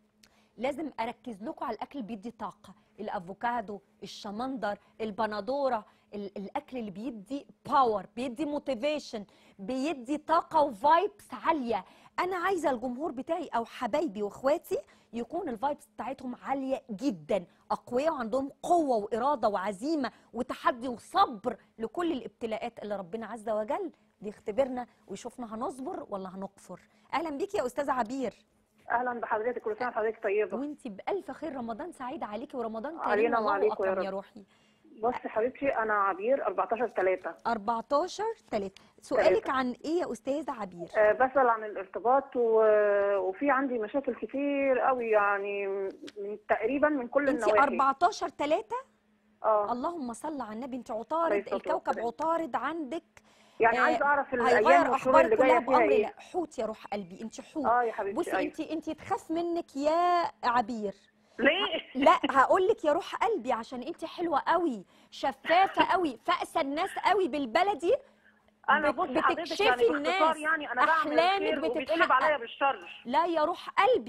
لازم اركز لكم على الاكل اللي بيدي طاقه الافوكادو الشمندر البندوره ال- الاكل اللي بيدي باور بيدي موتيفيشن بيدي طاقه وفايبس عاليه انا عايزه الجمهور بتاعي او حبايبي واخواتي يكون الفايبس بتاعتهم عاليه جدا اقوياء وعندهم قوه واراده وعزيمه وتحدي وصبر لكل الابتلاءات اللي ربنا عز وجل بيختبرنا ويشوفنا هنصبر ولا هنكفر اهلا بيكي يا استاذه عبير اهلا بحضرتك كل سنه وحضرتك طيبه وانت بالف خير رمضان سعيد عليكي ورمضان كريم علينا والله وعليكم يا اكرم رب. يا روحي بصي حبيبتي انا عبير 14 3 14 3 سؤالك عن ايه يا استاذه عبير أه بسال عن الارتباط و... وفي عندي مشاكل كتير قوي يعني من تقريبا من كل انت النواحي 14 14 3 اه اللهم صل على النبي انت عليه عطارد الصلاة الكوكب والسلام. عطارد عندك يعني آه، عايزه اعرف الايام هيغير والشهور اللي اخبارك كلها جايه فيها بامر ايه الله حوت يا روح قلبي انت حوت اه يا حبيبتي بصي أيوة. انت انت تخاف منك يا عبير ليه لا هقول لك يا روح قلبي عشان انت حلوه قوي شفافه قوي فاقسى الناس قوي بالبلدي انا بت- بصي حضرتك بتكشفي يعني باختصار الناس. يعني انا بعمل أحلامك الخير وبيتقلب بتتحقق. عليا بالشر لا يا روح قلبي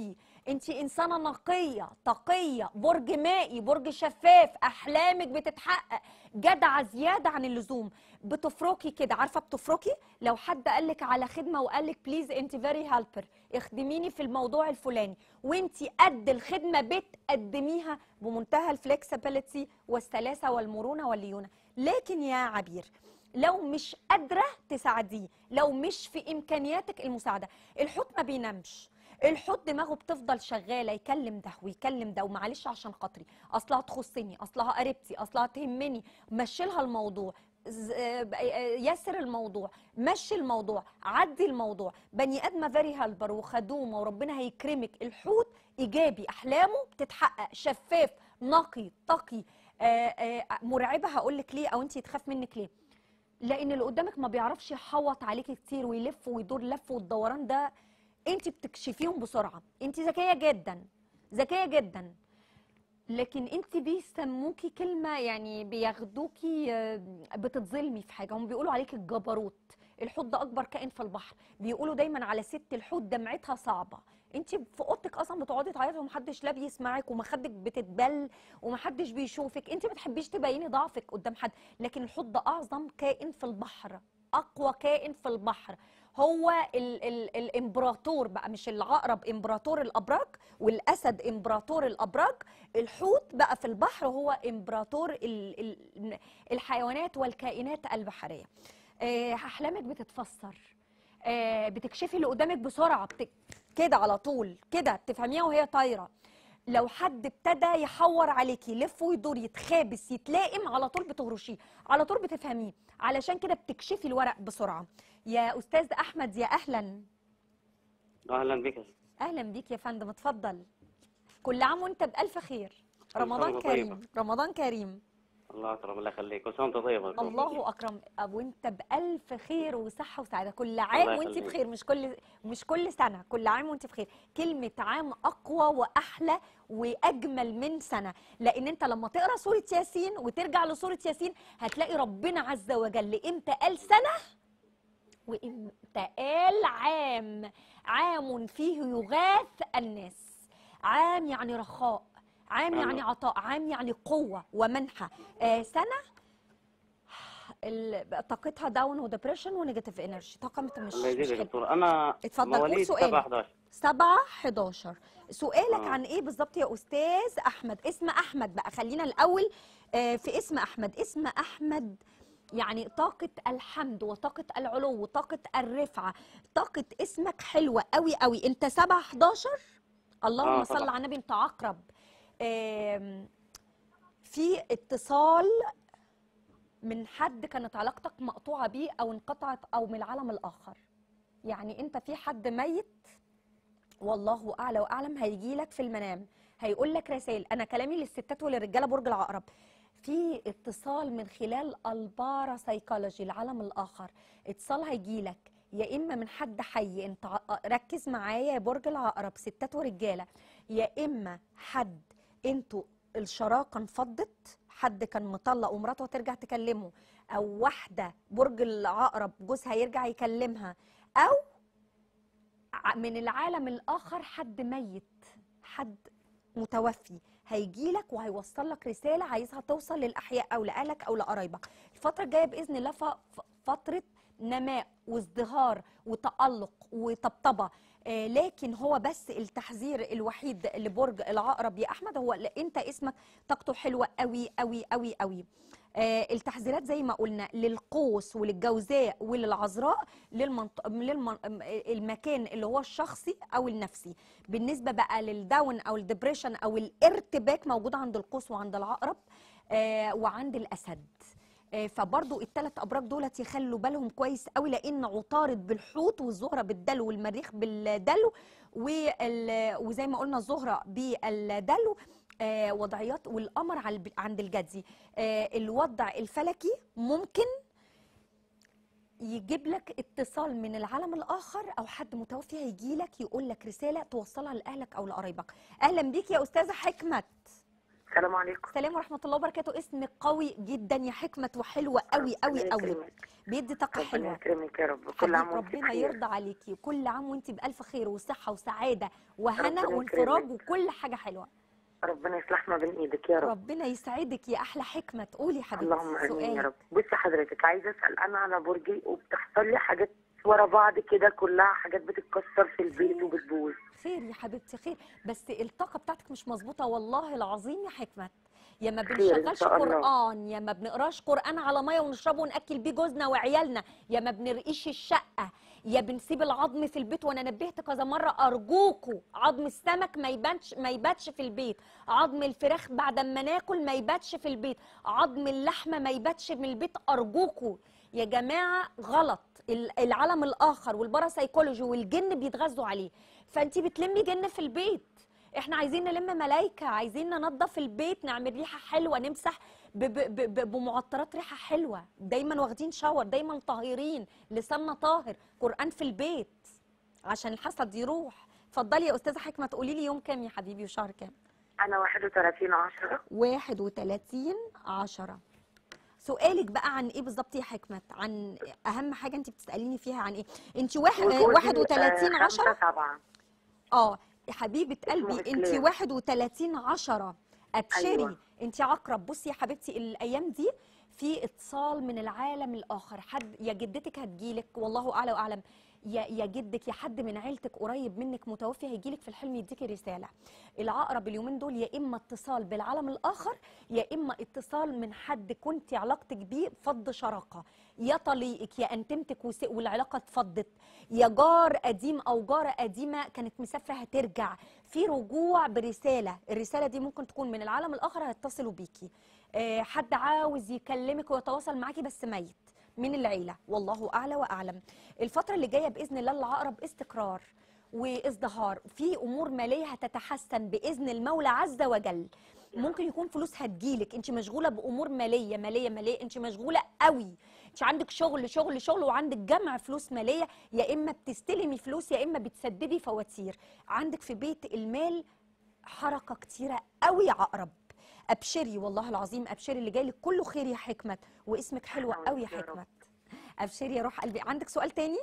انت انسانه نقيه تقيه برج مائي برج شفاف احلامك بتتحقق جدعه زياده عن اللزوم بتفركي كده عارفه بتفركي لو حد قال لك على خدمه وقال لك بليز انت فيري هيلبر اخدميني في الموضوع الفلاني وانت قد الخدمه بتقدميها بمنتهى الفلكسبيليتي والسلاسه والمرونه والليونه لكن يا عبير لو مش قادره تساعديه لو مش في امكانياتك المساعده الحوت ما بينامش الحوت دماغه بتفضل شغاله يكلم ده ويكلم ده ومعلش عشان خاطري اصلها تخصني اصلها قريبتي اصلها تهمني مشي لها الموضوع ز- آه، آه، يسر الموضوع مشي الموضوع عدي الموضوع بني ادمه فيري هالبر وخدومه وربنا هيكرمك الحوت ايجابي احلامه بتتحقق شفاف نقي تقي آه، آه، مرعبه هقول لك ليه او انت تخاف منك ليه لان اللي قدامك ما بيعرفش يحوط عليكي كتير ويلف ويدور لف والدوران ده انت بتكشفيهم بسرعه انت ذكيه جدا ذكيه جدا لكن انت بيسموكي كلمه يعني بياخدوكي آه، بتتظلمي في حاجه هم بيقولوا عليك الجبروت الحوت ده اكبر كائن في البحر بيقولوا دايما على ست الحوت دمعتها صعبه انت في اوضتك اصلا بتقعدي تعيطي ومحدش لا بيسمعك ومخدك بتتبل ومحدش بيشوفك انت ما بتحبيش تبيني ضعفك قدام حد لكن الحوت ده اعظم كائن في البحر اقوى كائن في البحر هو ال ال الامبراطور بقى مش العقرب امبراطور الابراج والاسد امبراطور الابراج الحوت بقى في البحر هو امبراطور ال ال الحيوانات والكائنات البحريه آه، احلامك بتتفسر آه، بتكشفي اللي قدامك بسرعه بت... كده على طول كده تفهميها وهي طايره لو حد ابتدى يحور عليكي يلف ويدور يتخابس يتلائم على طول بتهرشيه على طول بتفهميه علشان كده بتكشفي الورق بسرعه يا استاذ احمد يا اهلا اهلا بك اهلا بيك يا فندم اتفضل كل عام وانت بالف خير رمضان وأنت كريم طيبة. رمضان كريم الله اكرم الله يخليك كل سنه وانت طيبه الله اكرم وانت بالف خير وصحه وسعاده كل عام الله وانت يخليك. بخير مش كل مش كل سنه كل عام وانت بخير كلمه عام اقوى واحلى واجمل من سنه لان انت لما تقرا سوره ياسين وترجع لسوره ياسين هتلاقي ربنا عز وجل امتى قال سنه وامتى قال عام عام فيه يغاث الناس عام يعني رخاء عام أيوة. يعني عطاء عام يعني قوة ومنحة آه سنة ال- طاقتها داون ودبريشن ونيجاتيف انرجي طاقة مت- مش الله مش يجزيك يا حلوة دكتور انا اتفضل، قول مواليد سؤالك. 7 11 7 11 سؤالك آه. عن ايه بالظبط يا استاذ احمد اسم احمد بقى خلينا الاول آه، في اسم احمد اسم احمد يعني طاقة الحمد وطاقة العلو وطاقة الرفعة طاقة اسمك حلوة قوي قوي انت 7 11 اللهم آه، صل طبعا. على النبي انت عقرب آم، في اتصال من حد كانت علاقتك مقطوعة بيه او انقطعت او من العالم الاخر يعني انت في حد ميت والله اعلى واعلم هيجي لك في المنام هيقول لك رسائل انا كلامي للستات وللرجاله برج العقرب في اتصال من خلال البارا سايكولوجي العالم الاخر اتصال هيجي لك يا اما من حد حي انت ع- ركز معايا يا برج العقرب ستات ورجاله يا اما حد انتوا الشراكه انفضت حد كان مطلق ومراته هترجع تكلمه او واحده برج العقرب جوزها يرجع يكلمها او ع- من العالم الاخر حد ميت حد متوفي هيجي لك وهيوصل لك رساله عايزها توصل للاحياء او لاهلك او لقرايبك الفتره الجايه باذن الله ف- ف- فتره نماء وازدهار وتالق وطبطبه آه لكن هو بس التحذير الوحيد لبرج العقرب يا احمد هو لا انت اسمك طاقته حلوه قوي قوي قوي قوي آه التحذيرات زي ما قلنا للقوس وللجوزاء وللعذراء للمنط... للمن... المكان اللي هو الشخصي او النفسي بالنسبه بقى للداون او الدبريشن او الارتباك موجود عند القوس وعند العقرب آه وعند الاسد آه، فبرضو الثلاث ابراج دولت يخلوا بالهم كويس قوي لان عطارد بالحوت والزهره بالدلو والمريخ بالدلو وال- وزي ما قلنا الزهره بالدلو آه، وضعيات والقمر على الب- عند الجدي آه، الوضع الفلكي ممكن يجيب لك اتصال من العالم الاخر او حد متوفي هيجي لك يقول لك رساله توصلها لاهلك او لقرايبك اهلا بيك يا استاذه حكمت السلام عليكم السلام ورحمه الله وبركاته اسمك قوي جدا يا حكمه وحلوه قوي قوي ربنا قوي يكرمك. بيدي طاقه ربنا حلوه يكرمك يا رب كل حبيب عام وانت ربنا بخير يرضى عليكي وكل عام وانت بألف خير وصحة وسعادة وهنا ربنا وانفراج يكرمك. وكل حاجة حلوة ربنا يصلح ما بين ايدك يا رب ربنا يسعدك يا أحلى حكمة تقولي حبيبتي اللهم امين يا سؤال رب بصي حضرتك عايزه اسال انا على برجي وبتحصل لي حاجات ورا بعض كده كلها حاجات بتتكسر في البيت وبتبوظ خير يا حبيبتي خير بس الطاقة بتاعتك مش مظبوطة والله العظيم يا حكمة يا ما خير إن بنشغلش شاء الله. قرآن يا ما بنقراش قرآن على مية ونشربه ونأكل بيه جوزنا وعيالنا يا ما بنرقيش الشقة يا بنسيب العظم في البيت وانا نبهت كذا مره ارجوكوا عظم السمك ما يبانش ما يباتش في البيت عظم الفراخ بعد ما ناكل ما يباتش في البيت عظم اللحمه ما يباتش من البيت ارجوكوا يا جماعه غلط ال- العالم الاخر والباراسايكولوجي والجن بيتغذوا عليه فانت بتلمي جن في البيت احنا عايزين نلم ملايكه عايزين ننظف البيت نعمل ريحه حلوه نمسح ب- ب- ب- ب- بمعطرات ريحه حلوه دايما واخدين شاور دايما طاهرين لساننا طاهر قران في البيت عشان الحسد يروح اتفضلي يا استاذه حكمه تقولي لي يوم كام يا حبيبي وشهر كام انا 31 10 31 10 سؤالك بقى عن ايه بالظبط يا حكمت عن اهم حاجه انت بتساليني فيها عن ايه انت واحد وجوزي، 31 آه، 10 5 7 اه يا حبيبه قلبي انت إسلام. 31 10 ابشري أيوة. أيوة. انت عقرب بصي يا حبيبتي الايام دي في اتصال من العالم الاخر حد يا جدتك هتجيلك والله اعلى واعلم يا يا جدك يا حد من عيلتك قريب منك متوفي هيجيلك في الحلم يديكي رساله العقرب اليومين دول يا اما اتصال بالعالم الاخر يا اما اتصال من حد كنت علاقتك بيه فض شراكه يا طليقك يا انتمتك وس- والعلاقه اتفضت يا جار قديم او جاره قديمه كانت مسافره هترجع في رجوع برساله الرساله دي ممكن تكون من العالم الاخر هيتصلوا بيكي آه، حد عاوز يكلمك ويتواصل معاكي بس ميت من العيله والله اعلى واعلم الفتره اللي جايه باذن الله العقرب استقرار وازدهار في امور ماليه هتتحسن باذن المولى عز وجل ممكن يكون فلوس هتجيلك انت مشغوله بامور ماليه ماليه ماليه انت مشغوله قوي انت عندك شغل شغل شغل وعندك جمع فلوس ماليه يا اما بتستلمي فلوس يا اما بتسددي فواتير عندك في بيت المال حركه كتيره قوي عقرب ابشري والله العظيم ابشري اللي جايلك كله خير يا حكمت واسمك حلو حول قوي يا يا رب. حكمت ابشري يا روح قلبي عندك سؤال تاني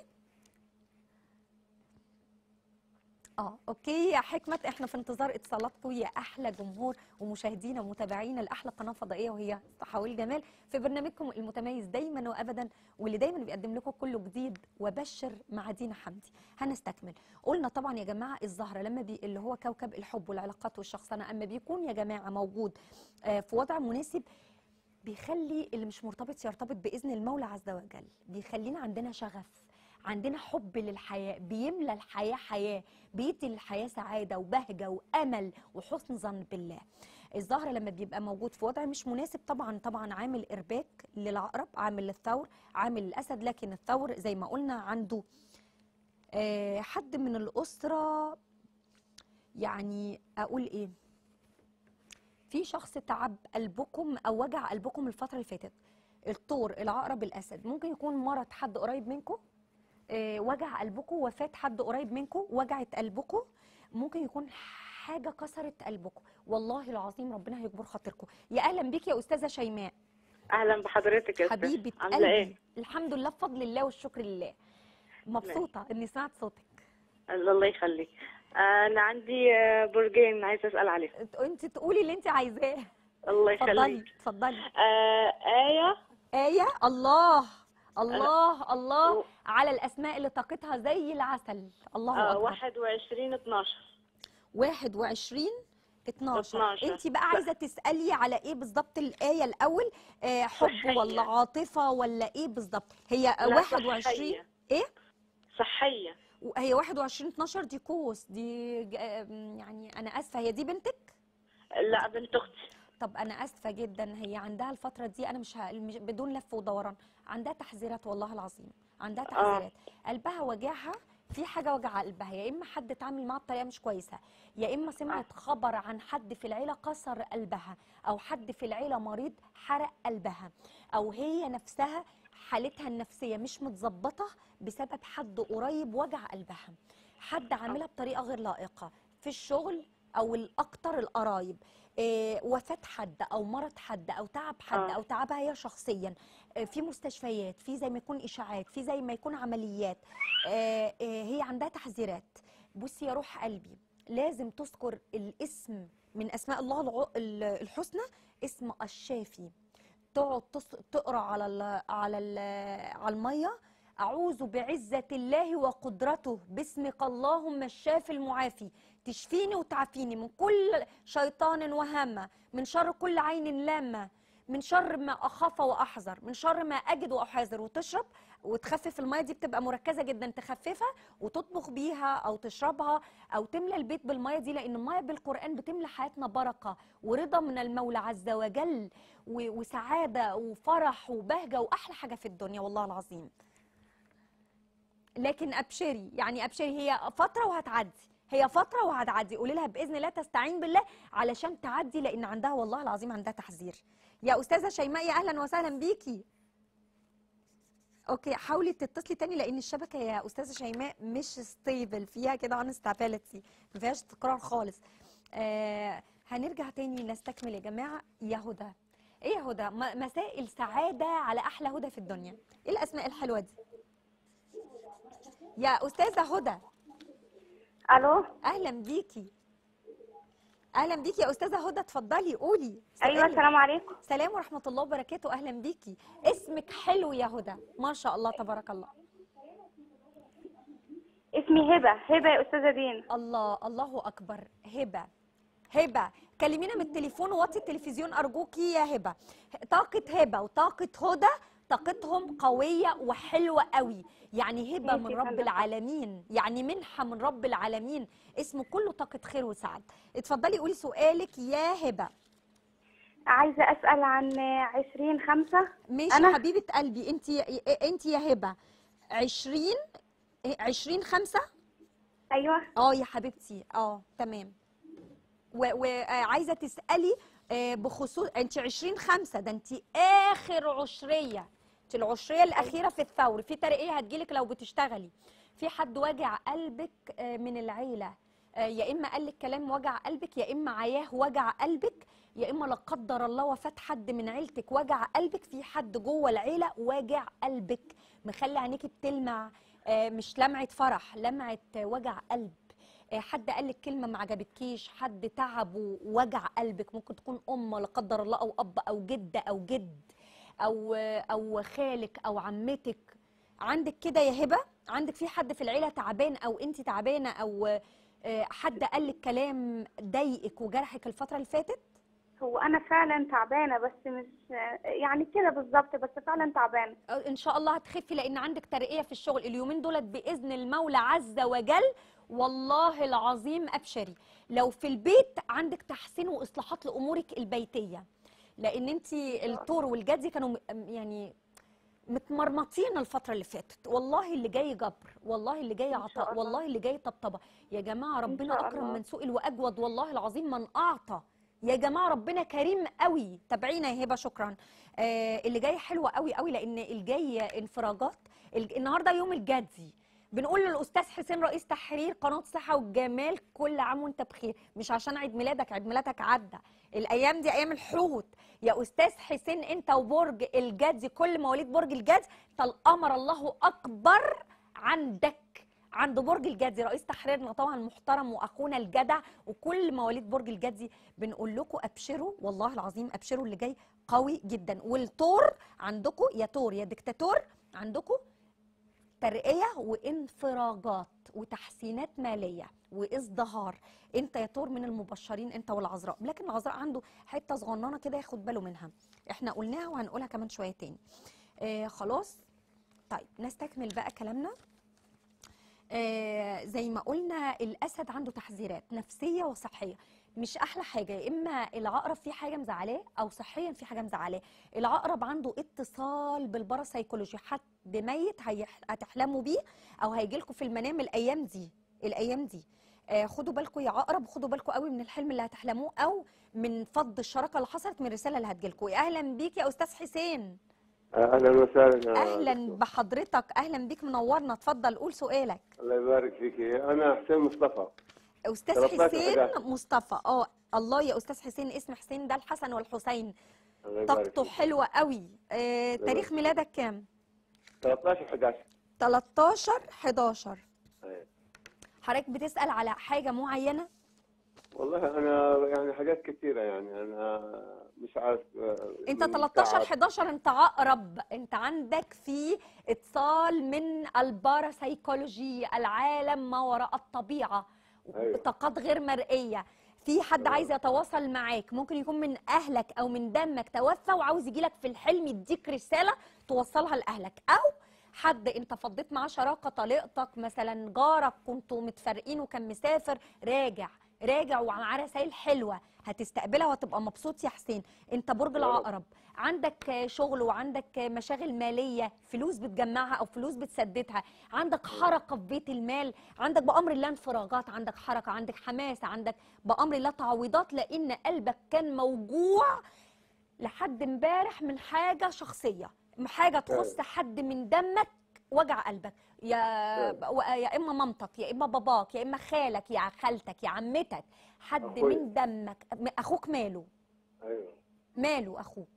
اه اوكي يا حكمة احنا في انتظار اتصالاتكم يا احلى جمهور ومشاهدينا ومتابعينا لاحلى قناه فضائيه وهي صحاوي الجمال في برنامجكم المتميز دايما وابدا واللي دايما بيقدم لكم كله جديد وبشر مع دينا حمدي هنستكمل قلنا طبعا يا جماعه الزهره لما بي اللي هو كوكب الحب والعلاقات والشخصنه اما بيكون يا جماعه موجود آه، في وضع مناسب بيخلي اللي مش مرتبط يرتبط باذن المولى عز وجل بيخلينا عندنا شغف عندنا حب للحياه بيملى الحياه حياه بيدي للحياه سعاده وبهجه وامل وحسن ظن بالله الزهر لما بيبقى موجود في وضع مش مناسب طبعا طبعا عامل ارباك للعقرب عامل للثور عامل للاسد لكن الثور زي ما قلنا عنده آه، حد من الاسره يعني اقول ايه في شخص تعب قلبكم او وجع قلبكم الفتره اللي فاتت الثور العقرب الاسد ممكن يكون مرض حد قريب منكم آه، وجع قلبكم وفاه حد قريب منكم وجعت قلبكم ممكن يكون حاجه كسرت قلبكم والله العظيم ربنا هيجبر خاطركم يا اهلا بيك يا استاذه شيماء اهلا بحضرتك يا أستاذ. حبيبه عامله قلبي ايه الحمد لله بفضل الله والشكر لله مبسوطه اني سمعت صوتك الله يخليك انا عندي آه، برجين عايزه اسال عليهم انت تقولي اللي انت عايزاه الله اتفضلي يخليك اتفضلي آه آية آية الله الله الله و- على الأسماء اللي طاقتها زي العسل الله آه أكبر 21 12 21 12 12. انت بقى عايزه تسالي على ايه بالظبط الايه الاول آه حب صحية. ولا عاطفه ولا ايه بالظبط هي لا، 21 صحية. ايه صحية هي 21 12 دي كوس دي ج- آم، يعني انا اسفه هي دي بنتك لا بنت اختي طب انا اسفه جدا هي عندها الفتره دي انا مش, ه... مش بدون لف ودوران عندها تحذيرات والله العظيم عندها تحذيرات قلبها وجعها في حاجه وجع قلبها يا اما حد اتعامل معاها بطريقه مش كويسه يا اما سمعت خبر عن حد في العيله كسر قلبها او حد في العيله مريض حرق قلبها او هي نفسها حالتها النفسيه مش متظبطه بسبب حد قريب وجع قلبها حد عاملها بطريقه غير لائقه في الشغل او الاكتر القرايب آه، وفاة حد أو مرض حد أو تعب حد آه. أو تعبها هي شخصيا آه، في مستشفيات في زي ما يكون إشاعات في زي ما يكون عمليات آه، آه، هي عندها تحذيرات بصي يا روح قلبي لازم تذكر الاسم من أسماء الله الع- ال- الحسنى اسم الشافي تقعد تص- تقرا على ال على ال على الميه اعوذ بعزه الله وقدرته باسمك اللهم الشافي المعافي تشفيني وتعافيني من كل شيطان وهامه من شر كل عين لامه من شر ما اخاف واحذر من شر ما اجد واحاذر وتشرب وتخفف الميه دي بتبقى مركزه جدا تخففها وتطبخ بيها او تشربها او تملى البيت بالميه دي لان الميه بالقران بتملى حياتنا بركه ورضا من المولى عز وجل و- وسعاده وفرح وبهجه واحلى حاجه في الدنيا والله العظيم لكن ابشري يعني ابشري هي فتره وهتعدي هي فتره وهتعدي قولي لها باذن الله تستعين بالله علشان تعدي لان عندها والله العظيم عندها تحذير يا استاذه شيماء يا اهلا وسهلا بيكي اوكي حاولي تتصلي تاني لان الشبكه يا استاذه شيماء مش ستيبل فيها كده عن استابيليتي ما فيهاش استقرار خالص آه هنرجع تاني نستكمل يا جماعه يا هدى ايه يا هدى م- مسائل سعاده على احلى هدى في الدنيا ايه الاسماء الحلوه دي يا استاذه هدى الو اهلا بيكي اهلا بيكي يا استاذه هدى اتفضلي قولي ايوه سؤالك. السلام عليكم سلام ورحمه الله وبركاته اهلا بيكي اسمك حلو يا هدى ما شاء الله تبارك الله اسمي هبه هبه يا استاذه دين الله الله اكبر هبه هبه كلمينا من التليفون ووطي التلفزيون ارجوكي يا هبه طاقه هبه وطاقه هدى طاقتهم قويه وحلوه قوي يعني هبه ماشي من يا رب فندم. العالمين يعني منحه من رب العالمين اسمه كله طاقه خير وسعد اتفضلي قولي سؤالك يا هبه عايزه اسال عن عشرين خمسة ماشي أنا؟ حبيبه قلبي انت انت يا هبه 20 20 5 ايوه اه يا حبيبتي اه تمام وعايزه تسالي آه، بخصوص انت 20 5 ده انت اخر عشريه انت العشريه الاخيره في الثور في ترقيه هتجيلك لو بتشتغلي في حد واجع قلبك آه، من العيله آه، يا اما قال لك كلام وجع قلبك يا اما عياه وجع قلبك يا اما لا قدر الله وفاه حد من عيلتك وجع قلبك في حد جوه العيله واجع قلبك مخلي عينيكي بتلمع آه، مش لمعه فرح لمعه آه، وجع قلب آه، حد قال لك كلمه ما عجبتكيش حد تعب ووجع قلبك ممكن تكون ام لا قدر الله او اب او جده او جد او او خالك او عمتك عندك كده يا هبه عندك في حد في العيله تعبان او انت تعبانه او آه، حد قال لك كلام ضايقك وجرحك الفتره اللي فاتت هو انا فعلا تعبانه بس مش يعني كده بالظبط بس فعلا تعبانه ان شاء الله هتخفي لان عندك ترقيه في الشغل اليومين دولت باذن المولى عز وجل والله العظيم ابشري لو في البيت عندك تحسين واصلاحات لامورك البيتيه لان انت الطور والجدي كانوا م- يعني متمرمطين الفترة اللي فاتت والله اللي جاي جبر والله اللي جاي شاء عطاء الله. والله اللي جاي طبطبة يا جماعة ربنا شاء أكرم الله. من سئل وأجود والله العظيم من أعطى يا جماعة ربنا كريم قوي تابعينا يا هبة شكرا آه اللي جاي حلوة قوي قوي لأن الجاي انفراجات الج- النهاردة يوم الجدي بنقول للاستاذ حسين رئيس تحرير قناه صحه والجمال كل عام وانت بخير مش عشان عيد ميلادك عيد ميلادك عدى الايام دي ايام الحوت يا استاذ حسين انت وبرج الجدي كل مواليد برج الجدي انت القمر الله اكبر عندك عند برج الجدي رئيس تحريرنا طبعا المحترم واخونا الجدع وكل مواليد برج الجدي بنقول لكم ابشروا والله العظيم ابشروا اللي جاي قوي جدا والتور عندكم يا تور يا دكتاتور عندكم ترقية وانفراجات وتحسينات مالية وازدهار انت يا تور من المبشرين انت والعذراء لكن العذراء عنده حتة صغننة كده ياخد باله منها احنا قلناها وهنقولها كمان شوية تاني آه خلاص طيب نستكمل بقى كلامنا آه زي ما قلنا الاسد عنده تحذيرات نفسيه وصحيه مش احلى حاجه يا اما العقرب في حاجه مزعلاه او صحيا في حاجه مزعلاه العقرب عنده اتصال بالباراسايكولوجي حد ميت هيح- هتحلموا بيه او هيجي لكم في المنام الايام دي الايام دي آه خدوا بالكم يا عقرب خدوا بالكم قوي من الحلم اللي هتحلموه او من فض الشراكه اللي حصلت من الرساله اللي هتجيلكم اهلا بيك يا استاذ حسين اهلا وسهلا يا اهلا دكتور. بحضرتك اهلا بيك منورنا اتفضل قول سؤالك الله يبارك فيك انا حسين مصطفى استاذ 13 حسين 11. مصطفى اه الله يا استاذ حسين اسم حسين ده الحسن والحسين الله يبارك طاقته فيك. حلوه قوي آه تاريخ يبارك. ميلادك كام 13 11 13 11 أيوة. حضرتك بتسال على حاجه معينه والله انا يعني حاجات كثيره يعني انا مش عارف آه، انت من 13 تعب. 11 انت عقرب انت عندك في اتصال من الباراسايكولوجي العالم ما وراء الطبيعه أيوة. طاقات غير مرئيه في حد تمام. عايز يتواصل معاك ممكن يكون من اهلك او من دمك توفى وعاوز يجي لك في الحلم يديك رساله توصلها لاهلك او حد انت فضيت معاه شراكه طليقتك مثلا جارك كنتوا متفارقين وكان مسافر راجع راجع ومعاه رسائل حلوه هتستقبلها وهتبقى مبسوط يا حسين انت برج يا رب. العقرب عندك آه، شغل وعندك آه، مشاغل ماليه فلوس بتجمعها او فلوس بتسددها عندك حركه في بيت المال عندك بامر الله انفراجات عندك حركه عندك حماسه عندك بامر الله تعويضات لان قلبك كان موجوع لحد امبارح من حاجه شخصيه حاجه تخص حد من دمك وجع قلبك يا و- يا اما مامتك يا اما باباك يا اما خالك يا خالتك يا عمتك حد أخويا. من دمك م- اخوك ماله ايوه ماله اخوك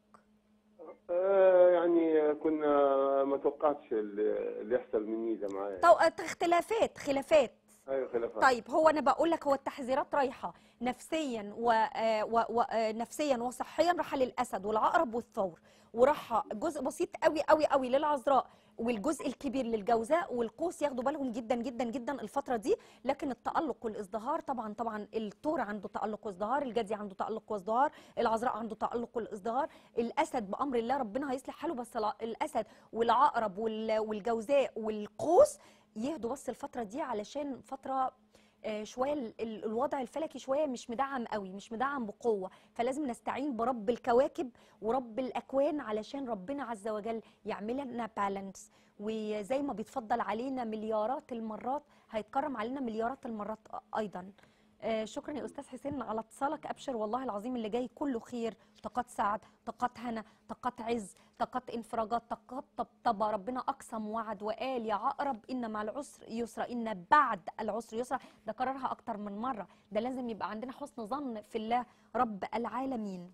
آه، يعني كنا ما توقعتش اللي اللي يحصل مني ده معايا تو... اختلافات خلافات ايوه خلافات طيب هو انا بقول لك هو التحذيرات رايحه نفسيا و... آه، و... و... آه، نفسيا وصحيا راحه للاسد والعقرب والثور وراحه جزء بسيط قوي قوي قوي للعذراء والجزء الكبير للجوزاء والقوس ياخدوا بالهم جدا جدا جدا الفتره دي لكن التالق والازدهار طبعا طبعا الثور عنده تالق وازدهار الجدي عنده تالق وازدهار العذراء عنده تالق والازدهار الاسد بامر الله ربنا هيصلح حاله بس الع- الاسد والعقرب وال... والجوزاء والقوس يهدوا بس الفتره دي علشان فتره آه، شويه ال- ال- الوضع الفلكي شويه مش مدعم قوي مش مدعم بقوه فلازم نستعين برب الكواكب ورب الاكوان علشان ربنا عز وجل يعمل لنا بالانس وزي ما بيتفضل علينا مليارات المرات هيتكرم علينا مليارات المرات أ- ايضا آه، شكرا يا استاذ حسين على اتصالك ابشر والله العظيم اللي جاي كله خير طاقات سعد طاقات هنا طاقات عز طاقات انفراجات طاقات طبطبه ربنا اقسم وعد وقال يا عقرب ان مع العسر يسرا ان بعد العسر يسرا ده كررها اكتر من مره ده لازم يبقى عندنا حسن ظن في الله رب العالمين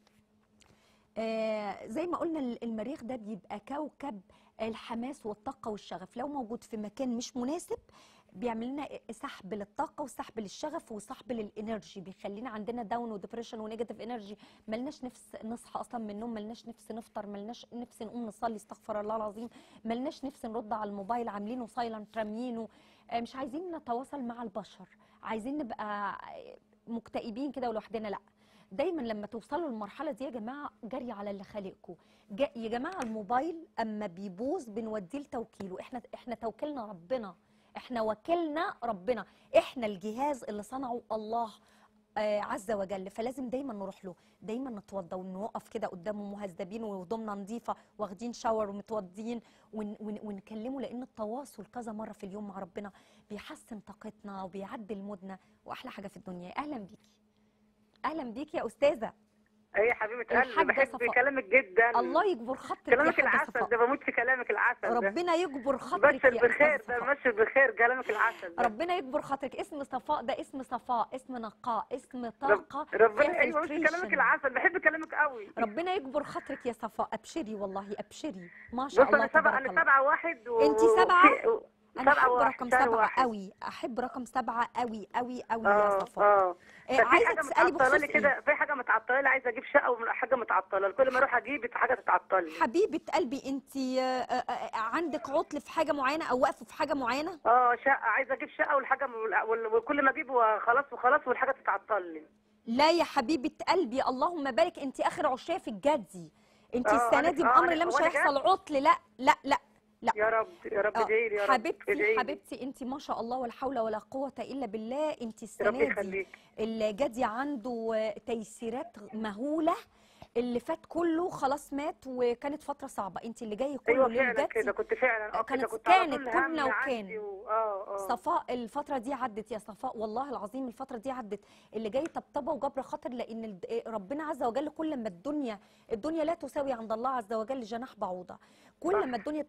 آه زي ما قلنا ال- المريخ ده بيبقى كوكب الحماس والطاقه والشغف لو موجود في مكان مش مناسب بيعمل لنا سحب للطاقه وسحب للشغف وسحب للانرجي بيخلينا عندنا داون وديبريشن ونيجاتيف انرجي ملناش نفس نصحى اصلا من النوم ملناش نفس نفطر ملناش نفس نقوم نصلي استغفر الله العظيم ملناش نفس نرد على الموبايل عاملينه سايلنت راميينه آه، مش عايزين نتواصل مع البشر عايزين نبقى مكتئبين كده ولوحدنا لا دايما لما توصلوا للمرحله دي يا جماعه جري على اللي خالقكم جا- يا جماعه الموبايل اما بيبوظ بنوديه لتوكيله احنا احنا توكلنا ربنا احنا وكلنا ربنا احنا الجهاز اللي صنعه الله آه عز وجل فلازم دايما نروح له دايما نتوضى ونقف كده قدامه مهذبين وهدومنا نظيفه واخدين شاور ومتوضيين ون ون ونكلمه لان التواصل كذا مره في اليوم مع ربنا بيحسن طاقتنا وبيعدل مودنا واحلى حاجه في الدنيا اهلا بيكي اهلا بيكي يا استاذه ايه يا حبيبه قلبي الحاجة بحب صفاء. كلامك جدا الله يجبر خاطرك يا كلامك حاجه العسل صفاء ده بموت في كلامك العسل ده ربنا يجبر خاطرك بشر يا بخير أستاذة ده صفاء. بشر بخير كلامك العسل ده ربنا يجبر خاطرك اسم صفاء ده اسم صفاء اسم نقاء اسم طاقه ربنا فيها ايوه مش كلامك filtration. العسل بحب كلامك قوي ربنا يجبر خاطرك يا صفاء ابشري والله ابشري ما شاء بص الله انا سبعه تبارك انا الله سبعه واحد و... انتي سبعة؟ وفي- انا سبعة احب واحد، رقم شهر سبعة واحد. قوي احب رقم سبعة قوي قوي قوي يا اه صفاء اه آه، ففي عايزه حاجه تسالي متعطله بخصوص لي ايه كده في حاجه متعطله لي عايزه اجيب شقه وحاجه متعطله كل ما اروح اجيب حاجه تتعطل لي حبيبه قلبي انت عندك عطل في حاجه معينه او واقفه في حاجه معينه اه شقه عايزه اجيب شقه والحاجه وال- وكل ما اجيب خلاص وخلاص والحاجه تتعطل لي لا يا حبيبه قلبي اللهم بارك انت اخر عشيه في الجدي انت آه، السنه أنا- دي آه، بامر أنا- الله مش وأنا هيحصل جد؟ عطل لا لا لا لا يا رب يا رب آه، ادعي لي يا رب حبيبتي ادعي لي. حبيبتي انت ما شاء الله ولا حول ولا قوه الا بالله انت السنه ربي دي يخليك الجدي عنده تيسيرات مهوله اللي فات كله خلاص مات وكانت فتره صعبه انت اللي جاي كله ايوه فعلا للجدي كده كنت فعلا اه كده كانت كنت على كانت طول كنا هم وكان. عندي و... اه اه صفاء الفترة دي عدت يا صفاء والله العظيم الفترة دي عدت اللي جاي طبطبة وجبر خاطر لأن ال- ربنا عز وجل كل ما الدنيا الدنيا لا تساوي عند الله عز وجل جناح بعوضة كل صح. ما الدنيا تكسر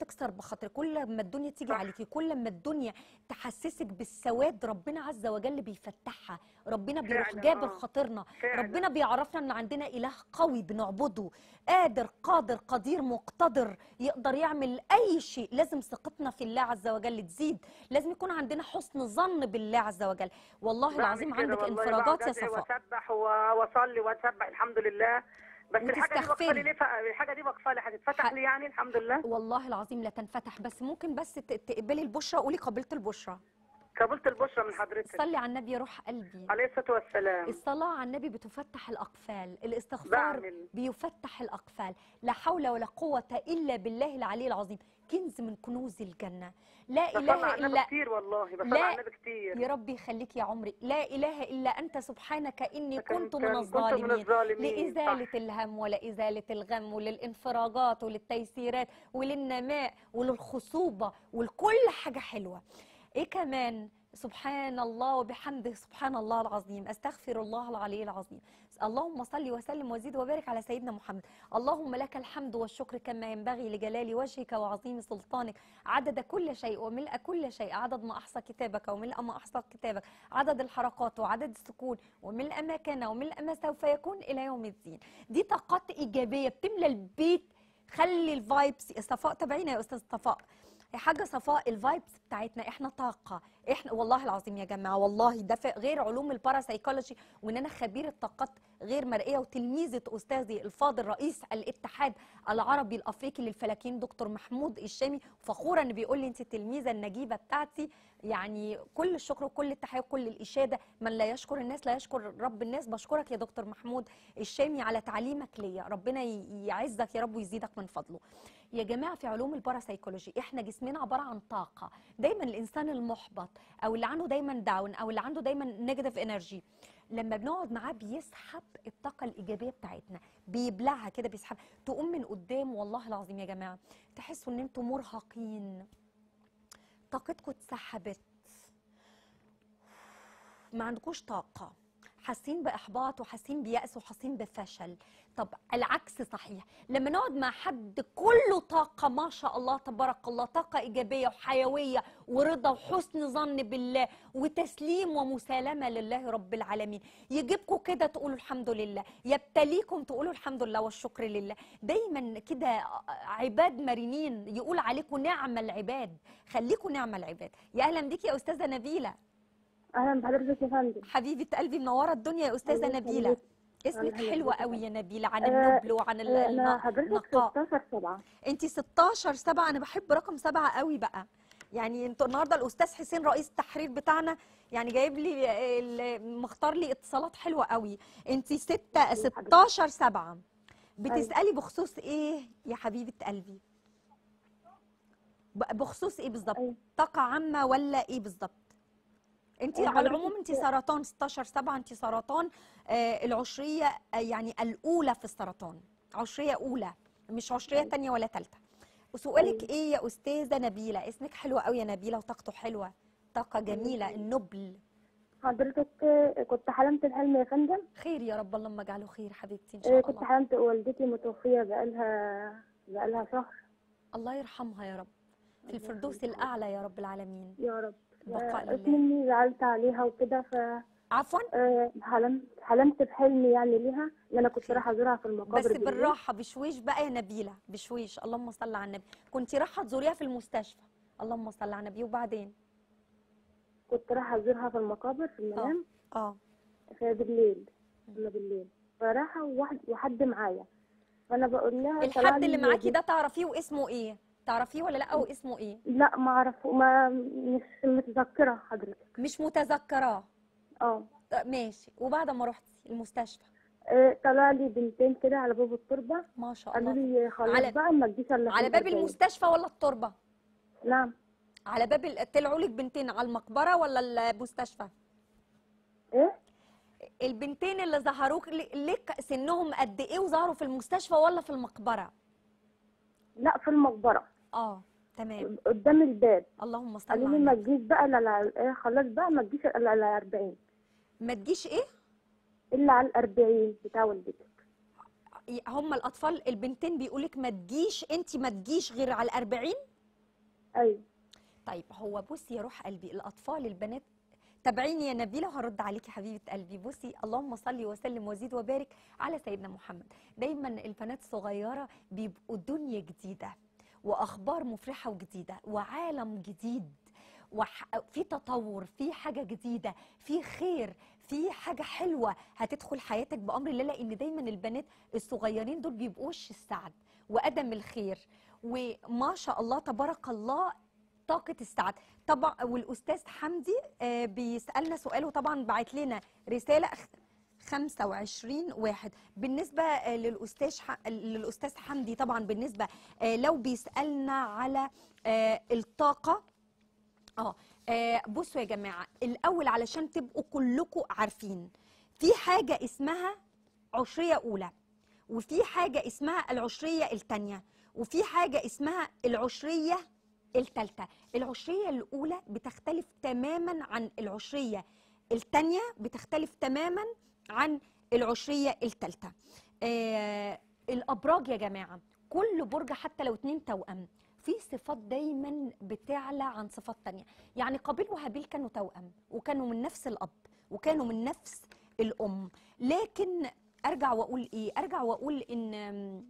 بخاطرك كل ما الدنيا تيجي صح. عليكي كل ما الدنيا تحسسك بالسواد ربنا عز وجل بيفتحها ربنا بيروح فعلا، جابر آه. خاطرنا فعلا. ربنا بيعرفنا ان عندنا اله قوي بنعبده قادر قادر قدير مقتدر يقدر يعمل اي شيء لازم ثقتنا في الله عز وجل تزيد لازم يكون عندنا حسن ظن بالله عز وجل والله بعمل العظيم كده عندك والله، انفرادات يا بقعد أدعي صفاء واسبح و- واصلي واسبح الحمد لله بس الحاجه دي وتستغفري. واقفه لي ليه ف- الحاجه دي واقفه لي هتتفتح ح- لي يعني الحمد لله والله العظيم لا تنفتح بس ممكن بس ت- تقبلي البشرى قولي قبلت البشرى قبلت البشرى من حضرتك صلي على النبي يا روح قلبي عليه الصلاه والسلام الصلاة على النبي بتفتح الأقفال الاستغفار بعمل. بيفتح الأقفال لا حول ولا قوة إلا بالله العلي العظيم كنز من كنوز الجنة لا بصلي إله على النبي إلا كتير والله بصلي لا. على النبي كتير يا رب يخليك يا عمري لا إله إلا أنت سبحانك إني لكن كنت كان- من كنت من الظالمين الظالمين، لإزالة صح. الهم ولإزالة الغم وللانفراجات وللتيسيرات وللنماء وللخصوبة ولكل حاجة حلوة إيه كمان سبحان الله وبحمده سبحان الله العظيم استغفر الله العلي العظيم اللهم صل وسلم وزد وبارك على سيدنا محمد اللهم لك الحمد والشكر كما ينبغي لجلال وجهك وعظيم سلطانك عدد كل شيء وملء كل شيء عدد ما احصى كتابك وملء ما احصى كتابك عدد الحركات وعدد السكون وملء ما كان وملء ما سوف يكون الى يوم الدين دي طاقات ايجابيه بتملى البيت خلي الفايبس صفاء تابعينا يا استاذ صفاء يا حاجه صفاء الفايبس بتاعتنا احنا طاقه احنا والله العظيم يا جماعه والله ده في غير علوم الباراسايكولوجي وان انا خبيره طاقات غير مرئيه وتلميذه استاذي الفاضل رئيس الاتحاد العربي الافريقي للفلاكين دكتور محمود الشامي فخوره ان بيقول لي انت التلميذه النجيبه بتاعتي يعني كل الشكر وكل التحيه وكل الاشاده من لا يشكر الناس لا يشكر رب الناس بشكرك يا دكتور محمود الشامي على تعليمك ليا ربنا ي- يعزك يا رب ويزيدك من فضله يا جماعه في علوم الباراسايكولوجي احنا جسمنا عباره عن طاقه دايما الانسان المحبط او اللي عنده دايما داون او اللي عنده دايما نيجاتيف انرجي لما بنقعد معاه بيسحب الطاقه الايجابيه بتاعتنا بيبلعها كده بيسحب تقوم من قدام والله العظيم يا جماعه تحسوا ان انتم مرهقين طاقتكم اتسحبت ما عندكوش طاقة حاسين بإحباط وحاسين بيأس وحاسين بفشل طب العكس صحيح لما نقعد مع حد كله طاقة ما شاء الله تبارك الله طاقة إيجابية وحيوية ورضا وحسن ظن بالله وتسليم ومسالمة لله رب العالمين يجيبكم كده تقولوا الحمد لله يبتليكم تقولوا الحمد لله والشكر لله دايما كده عباد مرنين يقول عليكم نعم العباد خليكم نعم العباد يا أهلا بيك يا أستاذة نبيلة اهلا بحضرتك يا فندم حبيبه قلبي منوره الدنيا يا استاذه الله نبيله يخليك. اسمك الله حلوه يخليك. قوي يا نبيله عن آه، النبل وعن ال- انا الن- حضرتك النقاء 16 7 انت 16 7 انا بحب رقم 7 قوي بقى يعني انتوا النهارده الاستاذ حسين رئيس التحرير بتاعنا يعني جايب لي ال- مختار لي اتصالات حلوه قوي انت 6 16 7 بتسالي بخصوص ايه يا حبيبه قلبي ب- بخصوص ايه بالظبط أيوة. طاقه عامه ولا ايه بالظبط انت أيوة على حضرتك- العموم انت سرطان 16 7 انت سرطان آه العشريه آه يعني الاولى في السرطان عشريه اولى مش عشريه تانية ولا تالتة وسؤالك ايه يا استاذه نبيله اسمك حلوه قوي يا نبيله وطاقته حلوه طاقه جميله النبل حضرتك آه، كنت حلمت الحلم يا فندم خير يا رب اللهم اجعله خير حبيبتي ان آه، شاء كنت الله حلمت والدتي متوفية بقالها بقالها شهر الله يرحمها يا رب في الفردوس الاعلى يا رب العالمين يا رب بقاء لله اسمي زعلت عليها وكده ف عفوا آه، حلمت حلمت بحلم يعني ليها ان انا كنت خير. رايحه ازورها في المقابر بس بالليل. بالراحه بشويش بقى يا نبيله بشويش اللهم صل على النبي كنت رايحه تزوريها في المستشفى اللهم صل على النبي وبعدين كنت رايحه ازورها في المقابر في المنام اه فبالليل كنا بالليل فراحه وواحد وحد معايا فانا بقول لها طلع الحد لي اللي معاكي بنت- ده تعرفيه واسمه ايه تعرفيه ولا لا واسمه ايه لا ما اعرفه ما مش متذكره حضرتك مش متذكراه اه طب ماشي وبعد ما رحتي المستشفى آه، طلع لي بنتين كده على باب التربه ما شاء قالوا الله لي خلاص على- بقى ما تجيش الا في على باب الأربعين. المستشفى ولا التربه نعم على باب ال- طلعوا لك بنتين على المقبره ولا المستشفى ايه البنتين اللي ظهروك ل- لك سنهم قد ايه وظهروا في المستشفى ولا في المقبره لا في المقبره اه تمام قدام الباب اللهم صل قالوا على لي ما النبي تجيش بقى الا على إيه خلاص بقى ما تجيش الا على 40 ما تجيش ايه الا على 40 بتاع والدتك هم الاطفال البنتين بيقولك ما تجيش انت ما تجيش غير على الأربعين ايوه طيب هو بصي يا روح قلبي الاطفال البنات تابعيني يا نبيله وهرد عليكي حبيبه قلبي بصي اللهم صل وسلم وزيد وبارك على سيدنا محمد دايما البنات الصغيره بيبقوا دنيا جديده واخبار مفرحه وجديده وعالم جديد وفي تطور في حاجه جديده في خير في حاجه حلوه هتدخل حياتك بامر الله لان دايما البنات الصغيرين دول بيبقوا وش السعد وقدم الخير وما شاء الله تبارك الله طاقة السعادة طبعا والأستاذ حمدي آه، بيسألنا سؤال وطبعا بعت لنا رسالة خ- 25 واحد بالنسبة آه، للأستاذ ح- للأستاذ حمدي طبعا بالنسبة آه، لو بيسألنا على آه، الطاقة اه آه، بصوا يا جماعة الأول علشان تبقوا كلكم عارفين في حاجة اسمها عشرية أولى وفي حاجة اسمها العشرية التانية وفي حاجة اسمها العشرية التالتة العشرية الأولى بتختلف تماما عن العشرية التانية بتختلف تماما عن العشرية التالتة آه الأبراج يا جماعة كل برج حتى لو اتنين توأم في صفات دايما بتعلى عن صفات تانية يعني قابيل وهابيل كانوا توأم وكانوا من نفس الأب وكانوا من نفس الأم لكن أرجع وأقول إيه أرجع وأقول إن آم،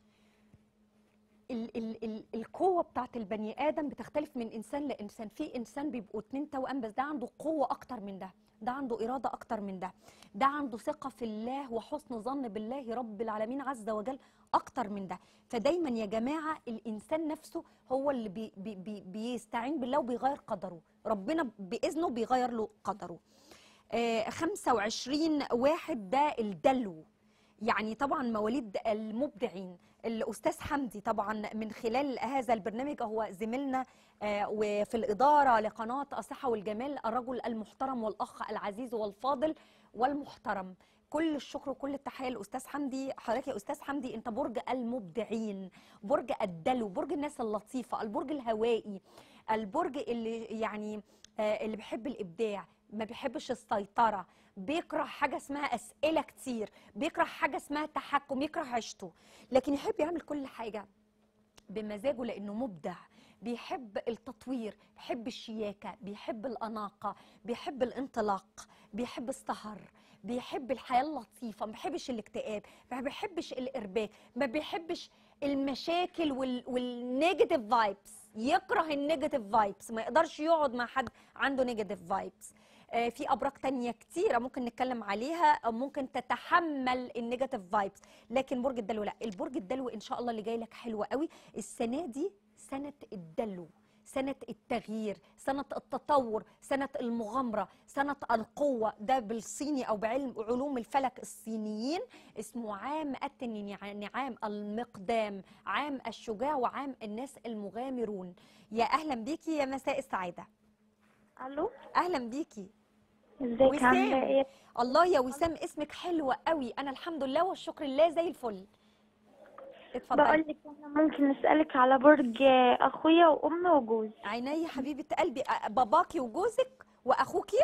ال ال ال القوة بتاعت البني آدم بتختلف من إنسان لإنسان في إنسان بيبقوا اتنين توأم بس ده عنده قوة أكتر من ده ده عنده إرادة أكتر من ده ده عنده ثقة في الله وحسن ظن بالله رب العالمين عز وجل أكتر من ده فدايما يا جماعة الإنسان نفسه هو اللي بي بي بي بيستعين بالله وبيغير قدره ربنا بإذنه بيغير له قدره آه 25 واحد ده الدلو يعني طبعا مواليد المبدعين الاستاذ حمدي طبعا من خلال هذا البرنامج هو زميلنا آه، وفي الاداره لقناه الصحه والجمال الرجل المحترم والاخ العزيز والفاضل والمحترم كل الشكر وكل التحيه للاستاذ حمدي حضرتك يا استاذ حمدي انت برج المبدعين برج الدلو برج الناس اللطيفه البرج الهوائي البرج اللي يعني آه، اللي بيحب الابداع ما بيحبش السيطره بيكره حاجه اسمها اسئله كتير بيكره حاجه اسمها تحكم يكره عيشته لكن يحب يعمل كل حاجه بمزاجه لانه مبدع بيحب التطوير بيحب الشياكه بيحب الاناقه بيحب الانطلاق بيحب السهر بيحب الحياه اللطيفه ما بيحبش الاكتئاب ما بيحبش الارباك ما بيحبش المشاكل وال والنيجاتيف فايبس يكره النيجاتيف فايبس ما يقدرش يقعد مع حد عنده نيجاتيف فايبس آه، في ابراج تانية كتيره ممكن نتكلم عليها أو ممكن تتحمل النيجاتيف فايبس لكن برج الدلو لا البرج الدلو ان شاء الله اللي جاي لك حلوه قوي السنه دي سنه الدلو سنة التغيير سنة التطور سنة المغامرة سنة القوة ده بالصيني أو بعلم علوم الفلك الصينيين اسمه عام التنين يعني عام المقدام عام الشجاع وعام الناس المغامرون يا أهلا بيكي يا مساء السعادة الو أهلا بيكي ازيك عامله ايه الله يا وسام اسمك حلو قوي انا الحمد لله والشكر لله زي الفل اتفضلي بقول لك انا ممكن اسالك على برج اخويا وامي وجوزي عيني حبيبه قلبي أ- باباكي وجوزك واخوكي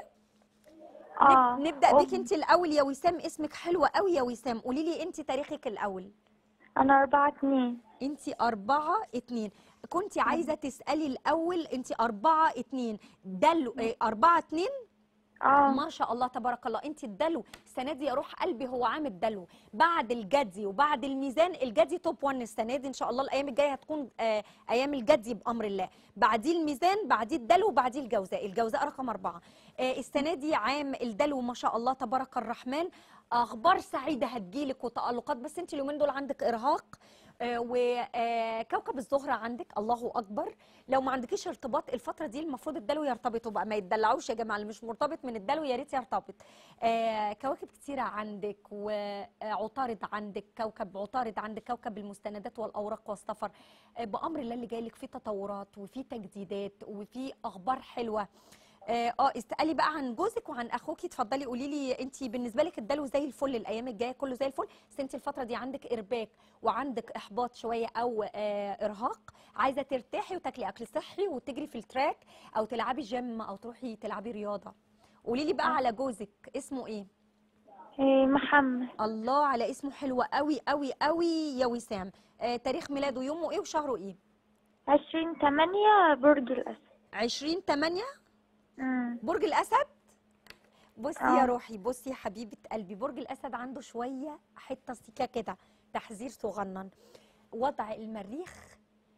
اه نب- نبدا بيك أم- انت الاول يا وسام اسمك حلوه قوي يا وسام قولي لي انت تاريخك الاول انا اربعة اتنين انت أربعة اتنين كنت عايزة تسألي الأول انت أربعة اتنين دلو اه، أربعة اتنين اه ما شاء الله تبارك الله انت الدلو السنه دي يا روح قلبي هو عام الدلو بعد الجدي وبعد الميزان الجدي توب 1 السنه دي ان شاء الله الايام الجايه هتكون آه ايام الجدي بامر الله بعديه الميزان بعديه الدلو وبعديه الجوزاء الجوزاء رقم أربعة آه السنه دي عام الدلو ما شاء الله تبارك الرحمن اخبار سعيده هتجيلك وتالقات بس انت اليومين دول عندك ارهاق وكوكب الزهرة عندك الله أكبر لو ما عندكيش ارتباط الفترة دي المفروض الدلو يرتبطوا بقى ما يتدلعوش يا جماعة اللي مش مرتبط من الدلو يا ريت يرتبط آه، كواكب كتيرة عندك وعطارد عندك كوكب عطارد عندك كوكب المستندات والأوراق والسفر آه، بأمر الله اللي جايلك فيه تطورات وفي تجديدات وفي أخبار حلوة اه آه، اسالي بقى عن جوزك وعن اخوكي اتفضلي قولي لي انت بالنسبه لك الدلو زي الفل الايام الجايه كله زي الفل بس انت الفتره دي عندك ارباك وعندك احباط شويه او آه ارهاق عايزه ترتاحي وتاكلي اكل صحي وتجري في التراك او تلعبي جيم او تروحي تلعبي رياضه قولي لي بقى على جوزك اسمه ايه إيه محمد الله على اسمه حلو قوي قوي قوي يا وسام آه تاريخ ميلاده يومه ايه وشهره ايه عشرين تمانية برج الأسد 20 8 مم. برج الاسد بصي آه. يا روحي بصي يا حبيبه قلبي برج الاسد عنده شويه حته سيكه كده تحذير صغنن وضع المريخ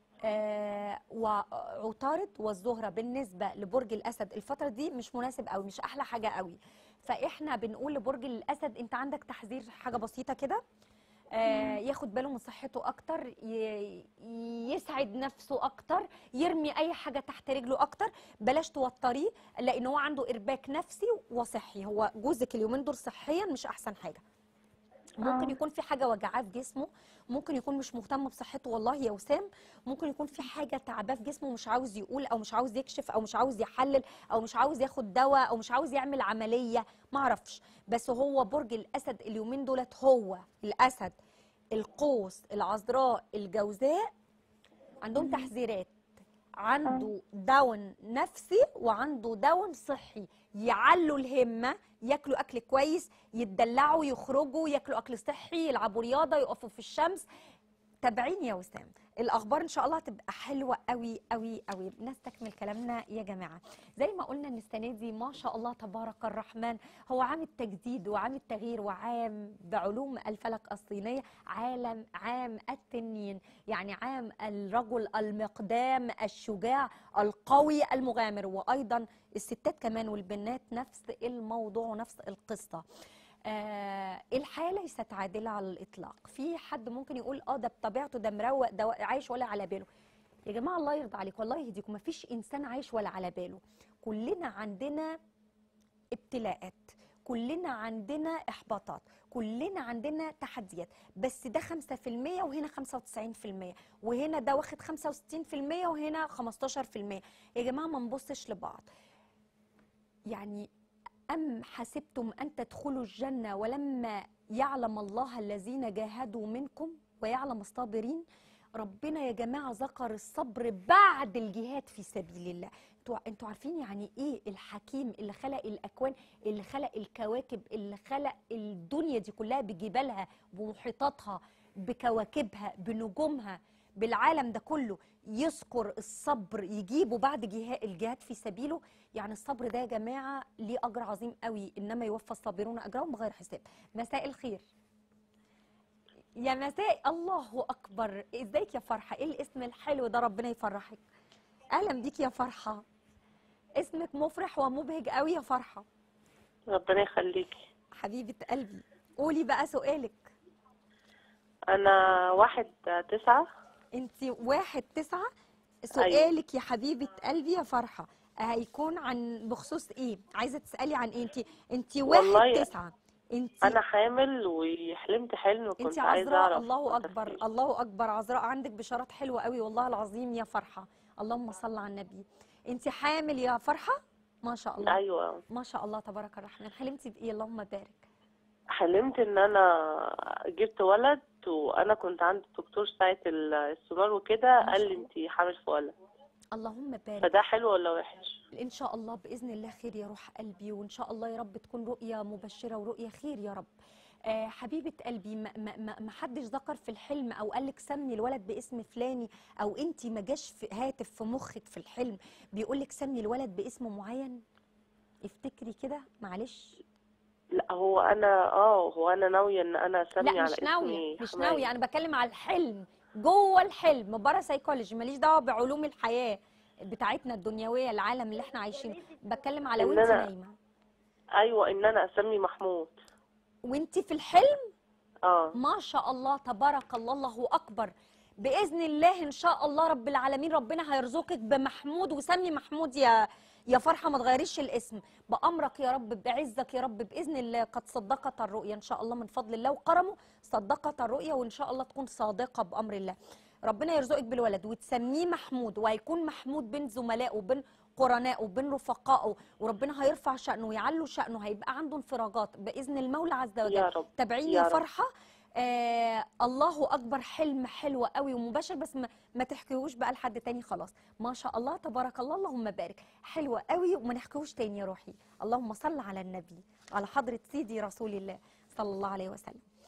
آه وعطارد والزهره بالنسبه لبرج الاسد الفتره دي مش مناسب قوي مش احلى حاجه قوي فاحنا بنقول لبرج الاسد انت عندك تحذير حاجه بسيطه كده آه ياخد باله من صحته اكتر ي- يسعد نفسه اكتر يرمي اي حاجه تحت رجله اكتر بلاش توتريه لان هو عنده ارباك نفسي وصحي هو جوزك اليومين دول صحيا مش احسن حاجه ممكن آه. يكون في حاجه وجعاه في جسمه ممكن يكون مش مهتم بصحته والله يا وسام ممكن يكون في حاجه تعباه في جسمه مش عاوز يقول او مش عاوز يكشف او مش عاوز يحلل او مش عاوز ياخد دواء او مش عاوز يعمل عمليه ما اعرفش بس هو برج الاسد اليومين دولت هو الاسد القوس العذراء الجوزاء عندهم تحذيرات عنده داون نفسي وعنده داون صحي يعلوا الهمه ياكلوا اكل كويس يتدلعوا يخرجوا ياكلوا اكل صحي يلعبوا رياضه يقفوا في الشمس تابعيني يا وسام الاخبار ان شاء الله هتبقى حلوه قوي قوي قوي نستكمل كلامنا يا جماعه زي ما قلنا ان السنه دي ما شاء الله تبارك الرحمن هو عام التجديد وعام التغيير وعام بعلوم الفلك الصينيه عالم عام التنين يعني عام الرجل المقدام الشجاع القوي المغامر وايضا الستات كمان والبنات نفس الموضوع ونفس القصه آه الحياه ليست عادله على الاطلاق في حد ممكن يقول اه ده بطبيعته ده مروق ده عايش ولا على باله يا جماعه الله يرضى عليكم والله يهديكم مفيش انسان عايش ولا على باله كلنا عندنا ابتلاءات كلنا عندنا احباطات كلنا عندنا تحديات بس ده 5% وهنا 95% وهنا ده واخد 65% وهنا 15% يا جماعه ما نبصش لبعض يعني أم حسبتم أن تدخلوا الجنة ولما يعلم الله الذين جاهدوا منكم ويعلم الصابرين ربنا يا جماعة ذكر الصبر بعد الجهاد في سبيل الله انتوا انتوا عارفين يعني ايه الحكيم اللي خلق الاكوان اللي خلق الكواكب اللي خلق الدنيا دي كلها بجبالها بمحيطاتها بكواكبها بنجومها بالعالم ده كله يذكر الصبر يجيبه بعد جها- الجهاد في سبيله يعني الصبر ده يا جماعه ليه اجر عظيم قوي انما يوفى الصابرون اجرهم بغير حساب مساء الخير يا مساء الله اكبر ازيك يا فرحه ايه الاسم الحلو ده ربنا يفرحك اهلا بيك يا فرحه اسمك مفرح ومبهج قوي يا فرحه ربنا يخليكي حبيبه قلبي قولي بقى سؤالك انا واحد تسعة انت واحد تسعة سؤالك يا حبيبة قلبي يا فرحة هيكون عن بخصوص ايه عايزة تسألي عن ايه انت انت واحد والله تسعة انت انا حامل وحلمت حلم انت كنت عايزة عذراء اعرف الله اكبر تفسير. الله اكبر عذراء عندك بشارات حلوة قوي والله العظيم يا فرحة اللهم صل على النبي انت حامل يا فرحة ما شاء الله ايوه ما شاء الله تبارك الرحمن حلمتي بايه اللهم بارك حلمت ان انا جبت ولد وانا كنت عند الدكتور ساعة ال- السونار وكده ما قال شاء لي الله. انتي حامل في ولد اللهم بارك فده حلو ولا وحش ان شاء الله باذن الله خير يا روح قلبي وان شاء الله يا رب تكون رؤيه مبشره ورؤيه خير يا رب آه حبيبه قلبي ما, ما, ما, ما حدش ذكر في الحلم او قال لك سمي الولد باسم فلاني او انت ما جاش في هاتف في مخك في الحلم بيقول لك سمي الولد باسم معين افتكري كده معلش لا هو انا اه هو انا ناوية ان انا اسمي لا على مش ناويه اسمي مش حماية. ناويه انا بتكلم على الحلم جوه الحلم بره سيكولوجي ماليش دعوه بعلوم الحياه بتاعتنا الدنيويه العالم اللي احنا عايشينه بتكلم على إن وانت أنا- نايمه ايوه ان انا اسمي محمود وانت في الحلم اه ما شاء الله تبارك الله الله اكبر باذن الله ان شاء الله رب العالمين ربنا هيرزقك بمحمود وسمي محمود يا يا فرحه ما تغيريش الاسم بامرك يا رب بعزك يا رب باذن الله قد صدقت الرؤيا ان شاء الله من فضل الله وكرمه صدقت الرؤيا وان شاء الله تكون صادقه بامر الله ربنا يرزقك بالولد وتسميه محمود وهيكون محمود بين زملائه وبين قرنائه وبين رفقائه وربنا هيرفع شأنه ويعلو شأنه هيبقى عنده انفراجات بإذن المولى عز وجل يا رب تابعيني يا يا رب. فرحة آه الله أكبر حلم حلو قوي ومباشر بس ما, ما تحكيهوش بقى لحد تاني خلاص ما شاء الله تبارك الله اللهم بارك حلوة قوي وما نحكيهوش تاني يا روحي اللهم صل على النبي على حضرة سيدي رسول الله صلى الله عليه وسلم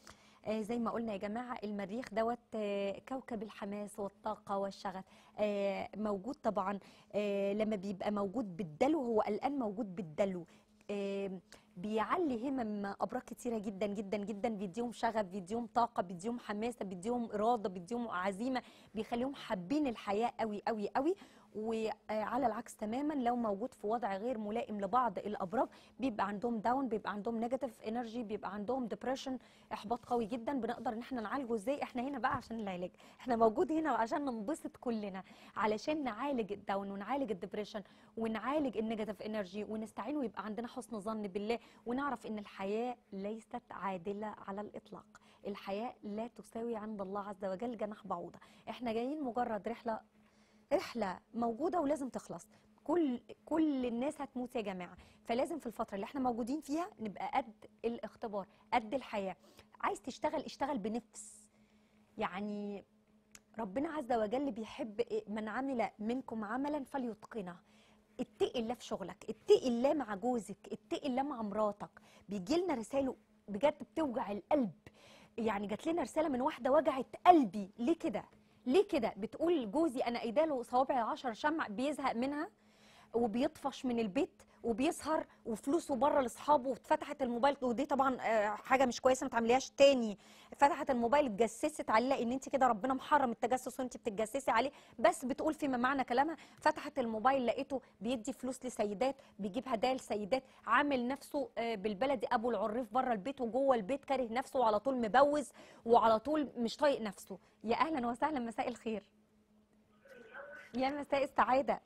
آه، زي ما قلنا يا جماعه المريخ دوت آه، كوكب الحماس والطاقه والشغف آه، موجود طبعا آه، لما بيبقى موجود بالدلو هو الان موجود بالدلو آه، بيعلي همم ابراج كتيره جدا جدا جدا بيديهم شغف بيديهم طاقه بيديهم حماسه بيديهم اراده بيديهم عزيمه بيخليهم حابين الحياه قوي قوي قوي وعلى العكس تماما لو موجود في وضع غير ملائم لبعض الابراج بيبقى عندهم داون بيبقى عندهم نيجاتيف انرجي بيبقى عندهم ديبريشن احباط قوي جدا بنقدر ان احنا نعالجه ازاي احنا هنا بقى عشان العلاج احنا موجود هنا عشان ننبسط كلنا علشان نعالج الداون ونعالج الديبريشن ونعالج النيجاتيف انرجي ونستعين ويبقى عندنا حسن ظن بالله ونعرف ان الحياه ليست عادله على الاطلاق الحياه لا تساوي عند الله عز وجل جناح بعوضه احنا جايين مجرد رحله رحله موجوده ولازم تخلص كل كل الناس هتموت يا جماعه فلازم في الفتره اللي احنا موجودين فيها نبقى قد الاختبار قد الحياه عايز تشتغل اشتغل بنفس يعني ربنا عز وجل بيحب إيه؟ من عمل منكم عملا فليتقنه اتقي الله في شغلك اتقي الله مع جوزك اتقي الله مع مراتك بيجي لنا رساله بجد بتوجع القلب يعني جات لنا رساله من واحده وجعت قلبي ليه كده ليه كده بتقول جوزي انا قايله صوابع العشر شمع بيزهق منها وبيطفش من البيت وبيسهر وفلوسه بره لاصحابه واتفتحت الموبايل ودي طبعا آه، حاجه مش كويسه ما تعمليهاش تاني فتحت الموبايل اتجسست عليه لان انت كده ربنا محرم التجسس وانت بتتجسسي عليه بس بتقول فيما معنى كلامها فتحت الموبايل لقيته بيدي فلوس لسيدات بيجيب هدايا لسيدات عامل نفسه آه، بالبلدي ابو العريف بره البيت وجوه البيت كاره نفسه وعلى طول مبوز وعلى طول مش طايق نفسه يا اهلا وسهلا مساء الخير يا مساء السعاده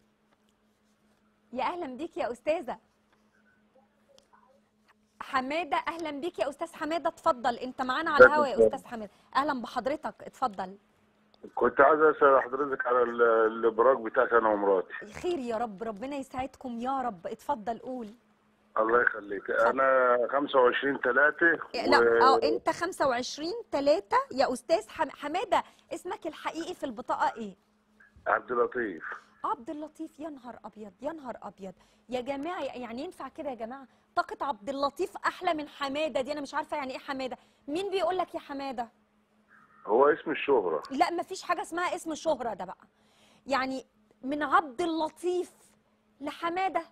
يا اهلا بيك يا استاذه حماده اهلا بيك يا استاذ حماده اتفضل انت معانا على الهوا يا استاذ حماده اهلا بحضرتك اتفضل كنت عايز اسال حضرتك على ال- الابراج بتاعتي انا ومراتي خير يا رب ربنا يسعدكم يا رب اتفضل قول الله يخليك انا 25 3 لا اه انت 25 3 يا استاذ حم... حماده اسمك الحقيقي في البطاقه ايه عبد اللطيف عبد اللطيف يا نهار ابيض يا نهار ابيض يا جماعه يعني ينفع كده يا جماعه طاقه عبد اللطيف احلى من حماده دي انا مش عارفه يعني ايه حماده مين بيقول لك يا حماده هو اسم الشهرة لا مفيش حاجه اسمها اسم شهره ده بقى يعني من عبد اللطيف لحماده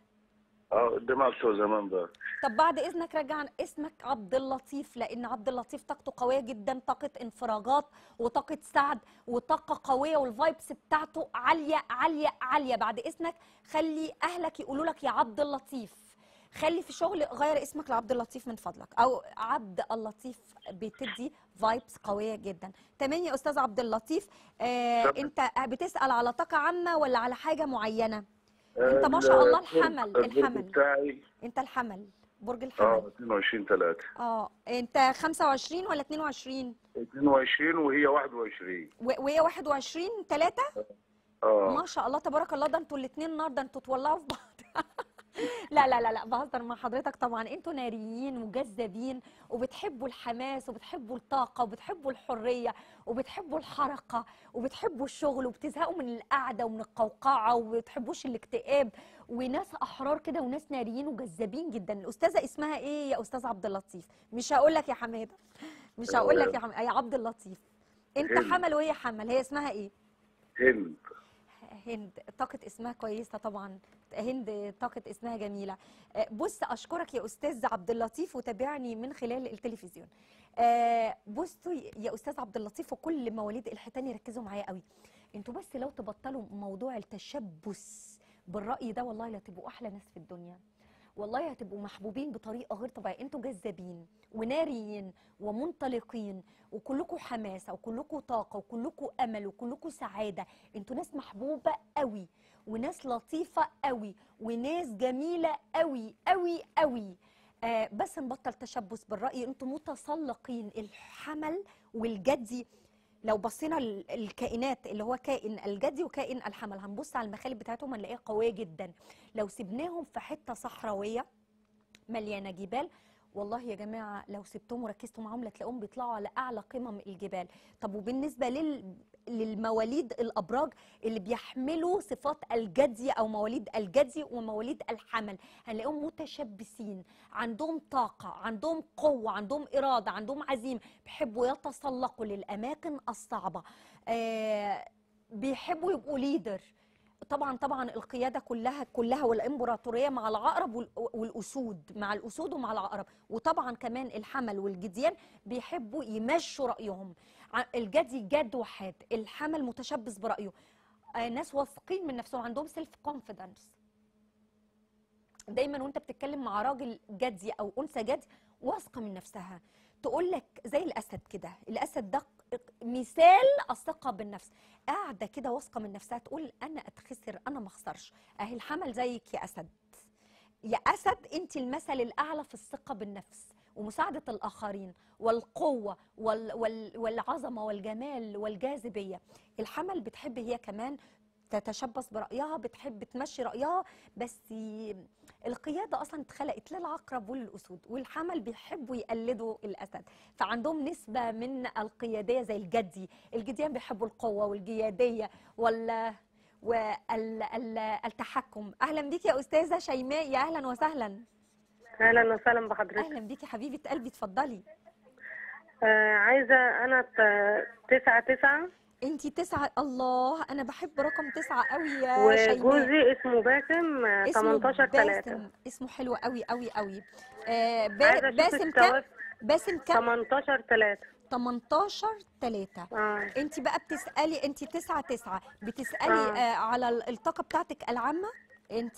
اه الجماعة بتوع زمان بقى طب بعد اذنك رجع اسمك عبد اللطيف لان عبد اللطيف طاقته قويه جدا طاقه انفراجات وطاقه سعد وطاقه قويه والفايبس بتاعته عاليه عاليه عاليه بعد اذنك خلي اهلك يقولوا لك يا عبد اللطيف خلي في شغل غير اسمك لعبد اللطيف من فضلك او عبد اللطيف بتدي فايبس قويه جدا تمام يا استاذ عبد اللطيف آه انت بتسال على طاقه عامه ولا على حاجه معينه انت ما شاء الله الحمل البرج الحمل بتاعي انت الحمل برج اه الحمل 22 3 اه انت 25 ولا 22 22 وهي 21 و- وهي 21 3 اه ما شاء الله تبارك الله ده انتوا الاثنين نار ده انتوا تولعوا في بعض لا لا لا لا بهزر مع حضرتك طبعا انتوا ناريين وجذابين وبتحبوا الحماس وبتحبوا الطاقه وبتحبوا الحريه وبتحبوا الحركه وبتحبوا الشغل وبتزهقوا من القعده ومن القوقعه وبتحبوش الاكتئاب وناس احرار كده وناس ناريين وجذابين جدا الاستاذه اسمها ايه يا استاذ عبد اللطيف مش هقول لك يا حماده مش هقول لك يا حماده يا عبد اللطيف انت هند. حمل وهي حمل هي اسمها ايه هند هند طاقة اسمها كويسة طبعا هند طاقة اسمها جميلة آه، بص أشكرك يا أستاذ عبد اللطيف وتابعني من خلال التلفزيون آه، بصوا يا أستاذ عبد اللطيف وكل مواليد الحيتان يركزوا معايا قوي انتوا بس لو تبطلوا موضوع التشبث بالرأي ده والله لا تبقوا أحلى ناس في الدنيا والله هتبقوا محبوبين بطريقه غير طبيعيه انتوا جذابين وناريين ومنطلقين وكلكم حماسه وكلكم طاقه وكلكم امل وكلكم سعاده انتوا ناس محبوبه قوي وناس لطيفه قوي وناس جميله قوي قوي قوي آه بس نبطل تشبث بالراي انتوا متسلقين الحمل والجدي لو بصينا ال- الكائنات اللي هو كائن الجدي وكائن الحمل هنبص على المخالب بتاعتهم هنلاقيها قويه جدا لو سبناهم في حته صحراويه مليانه جبال والله يا جماعه لو سبتهم وركزتوا معاهم هتلاقيهم بيطلعوا على اعلى قمم الجبال طب وبالنسبه لل للمواليد الابراج اللي بيحملوا صفات الجدي او مواليد الجدي ومواليد الحمل هنلاقيهم متشبثين عندهم طاقه عندهم قوه عندهم اراده عندهم عزيمه بيحبوا يتسلقوا للاماكن الصعبه آه بيحبوا يبقوا ليدر طبعا طبعا القياده كلها كلها والامبراطوريه مع العقرب وال- والاسود مع الاسود ومع العقرب وطبعا كمان الحمل والجديان بيحبوا يمشوا رايهم ع- الجدي جد وحاد الحمل متشبث برايه آه، ناس واثقين من نفسهم عندهم سيلف كونفيدنس دايما وانت بتتكلم مع راجل جدي او انثى جدي واثقه من نفسها تقول لك زي الاسد كده الاسد ده مثال الثقه بالنفس قاعده كده واثقه من نفسها تقول انا اتخسر انا ما اخسرش اهي الحمل زيك يا اسد يا اسد انت المثل الاعلى في الثقه بالنفس ومساعده الاخرين والقوه وال وال والعظمه والجمال والجاذبيه الحمل بتحب هي كمان تتشبث برايها بتحب تمشي رايها بس القياده اصلا اتخلقت للعقرب وللاسود والحمل بيحبوا يقلدوا الاسد فعندهم نسبه من القياديه زي الجدي الجديان بيحبوا القوه والجياديه وال والتحكم اهلا بيك يا استاذه شيماء يا اهلا وسهلا اهلا وسهلا بحضرتك اهلا بيكي حبيبه قلبي اتفضلي آه عايزه انا ت- تسعة تسعة انتي تسعة الله انا بحب رقم تسعة قوي يا شيماء وجوزي اسمه باسم آه، اسمه 18 3 باسم اسمه حلو قوي قوي قوي آه با- عايزة أشوف باسم كام التوافق. باسم كام 18 3 18 3 اه انت بقى بتسالي انت 9 9 بتسالي آه. آه على ال- الطاقه بتاعتك العامه انت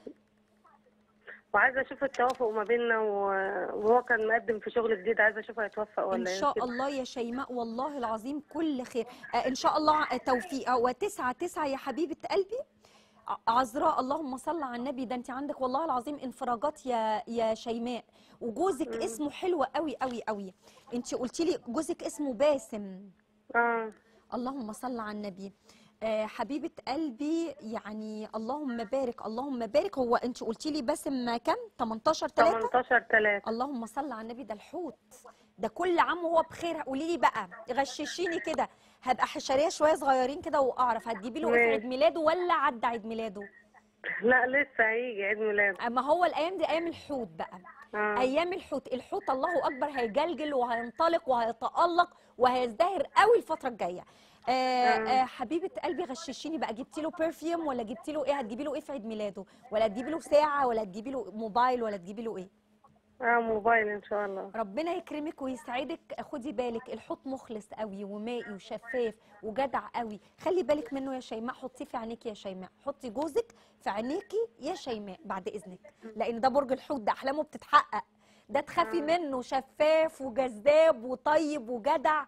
وعايزه اشوف التوافق ما بيننا و- وهو كان مقدم في شغل جديد عايزه اشوف هيتوفق ولا ان إيه شاء كده. الله يا شيماء والله العظيم كل خير آه ان شاء الله آه، توفيق آه، وتسعة تسعة يا حبيبه قلبي ع- عذراء اللهم صل على النبي ده انت عندك والله العظيم انفراجات يا يا شيماء وجوزك اسمه حلو قوي قوي قوي انت قلتي لي جوزك اسمه باسم اه اللهم صل على النبي آه حبيبة قلبي يعني اللهم بارك اللهم بارك هو انت قلتي لي باسم كام 18 3 18 3 اللهم صل على النبي ده الحوت ده كل عام وهو بخير قولي لي بقى غششيني كده هبقى حشريه شويه صغيرين كده واعرف هتجيبي له ايه في عيد ماشي. ميلاده ولا عدى عيد ميلاده لا لسه هيجي عيد ميلاد اما هو الايام دي ايام الحوت بقى آه. ايام الحوت الحوت الله اكبر هيجلجل وهينطلق وهيتالق وهيزدهر قوي الفتره الجايه آه آه حبيبه قلبي غششيني بقى جبتي له برفيوم ولا جبتي له ايه هتجيبي له ايه في عيد ميلاده ولا هتجيبي له ساعه ولا هتجيبي له موبايل ولا تجيبي له ايه اه موبايل ان شاء الله ربنا يكرمك ويسعدك خدي بالك الحوت مخلص قوي ومائي وشفاف وجدع قوي خلي بالك منه يا شيماء حطيه في عينيكي يا شيماء حطي جوزك في عينيكي يا شيماء بعد اذنك لان ده برج الحوت ده احلامه بتتحقق ده تخافي منه شفاف وجذاب وطيب وجدع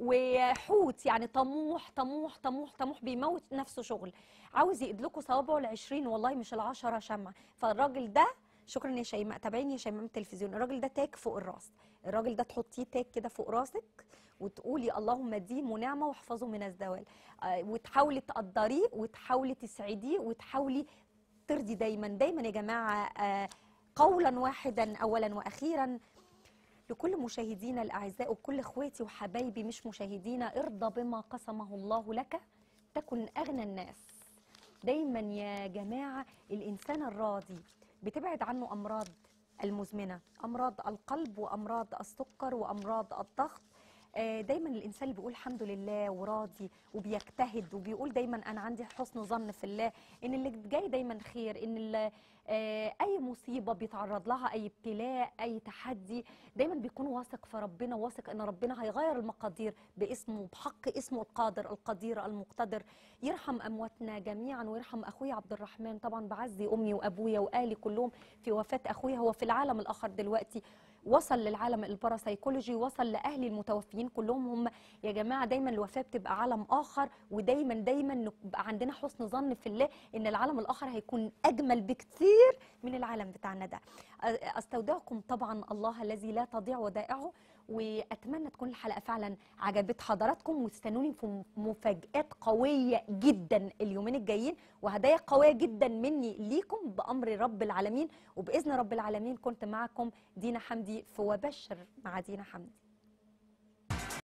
وحوت يعني طموح طموح طموح طموح بيموت نفسه شغل عاوز يدلكوا صوابعه العشرين والله مش العشرة شمع فالراجل ده شكرا يا شيماء تابعيني يا شيماء من التلفزيون الراجل ده تاج فوق الراس الراجل ده تحطيه تاج كده فوق راسك وتقولي اللهم ديم نعمه واحفظه من الزوال آه، وتحاولي تقدريه وتحاولي تسعديه وتحاولي ترضي دايما دايما يا جماعه آه، قولا واحدا اولا واخيرا لكل مشاهدينا الاعزاء وكل اخواتي وحبايبي مش مشاهدينا ارضى بما قسمه الله لك تكن اغنى الناس دايما يا جماعه الانسان الراضي بتبعد عنه امراض المزمنه امراض القلب وامراض السكر وامراض الضغط آه، دايما الانسان اللي بيقول الحمد لله وراضي وبيجتهد وبيقول دايما انا عندي حسن ظن في الله ان اللي جاي دايما خير ان ال- آه، اي مصيبه بيتعرض لها اي ابتلاء اي تحدي دايما بيكون واثق في ربنا واثق ان ربنا هيغير المقادير باسمه بحق اسمه القادر القدير المقتدر يرحم امواتنا جميعا ويرحم اخويا عبد الرحمن طبعا بعزي امي وابويا واهلي كلهم في وفاه اخويا هو في العالم الاخر دلوقتي وصل للعالم الباراسايكولوجي وصل لاهلي المتوفيين كلهم هم يا جماعه دايما الوفاه بتبقى عالم اخر ودايما دايما نبقى عندنا حسن ظن في الله ان العالم الاخر هيكون اجمل بكثير من العالم بتاعنا ده أ- استودعكم طبعا الله الذي لا تضيع ودائعه واتمنى تكون الحلقه فعلا عجبت حضراتكم واستنوني في مفاجات قويه جدا اليومين الجايين وهدايا قويه جدا مني ليكم بامر رب العالمين وباذن رب العالمين كنت معكم دينا حمدي في وبشر مع دينا حمدي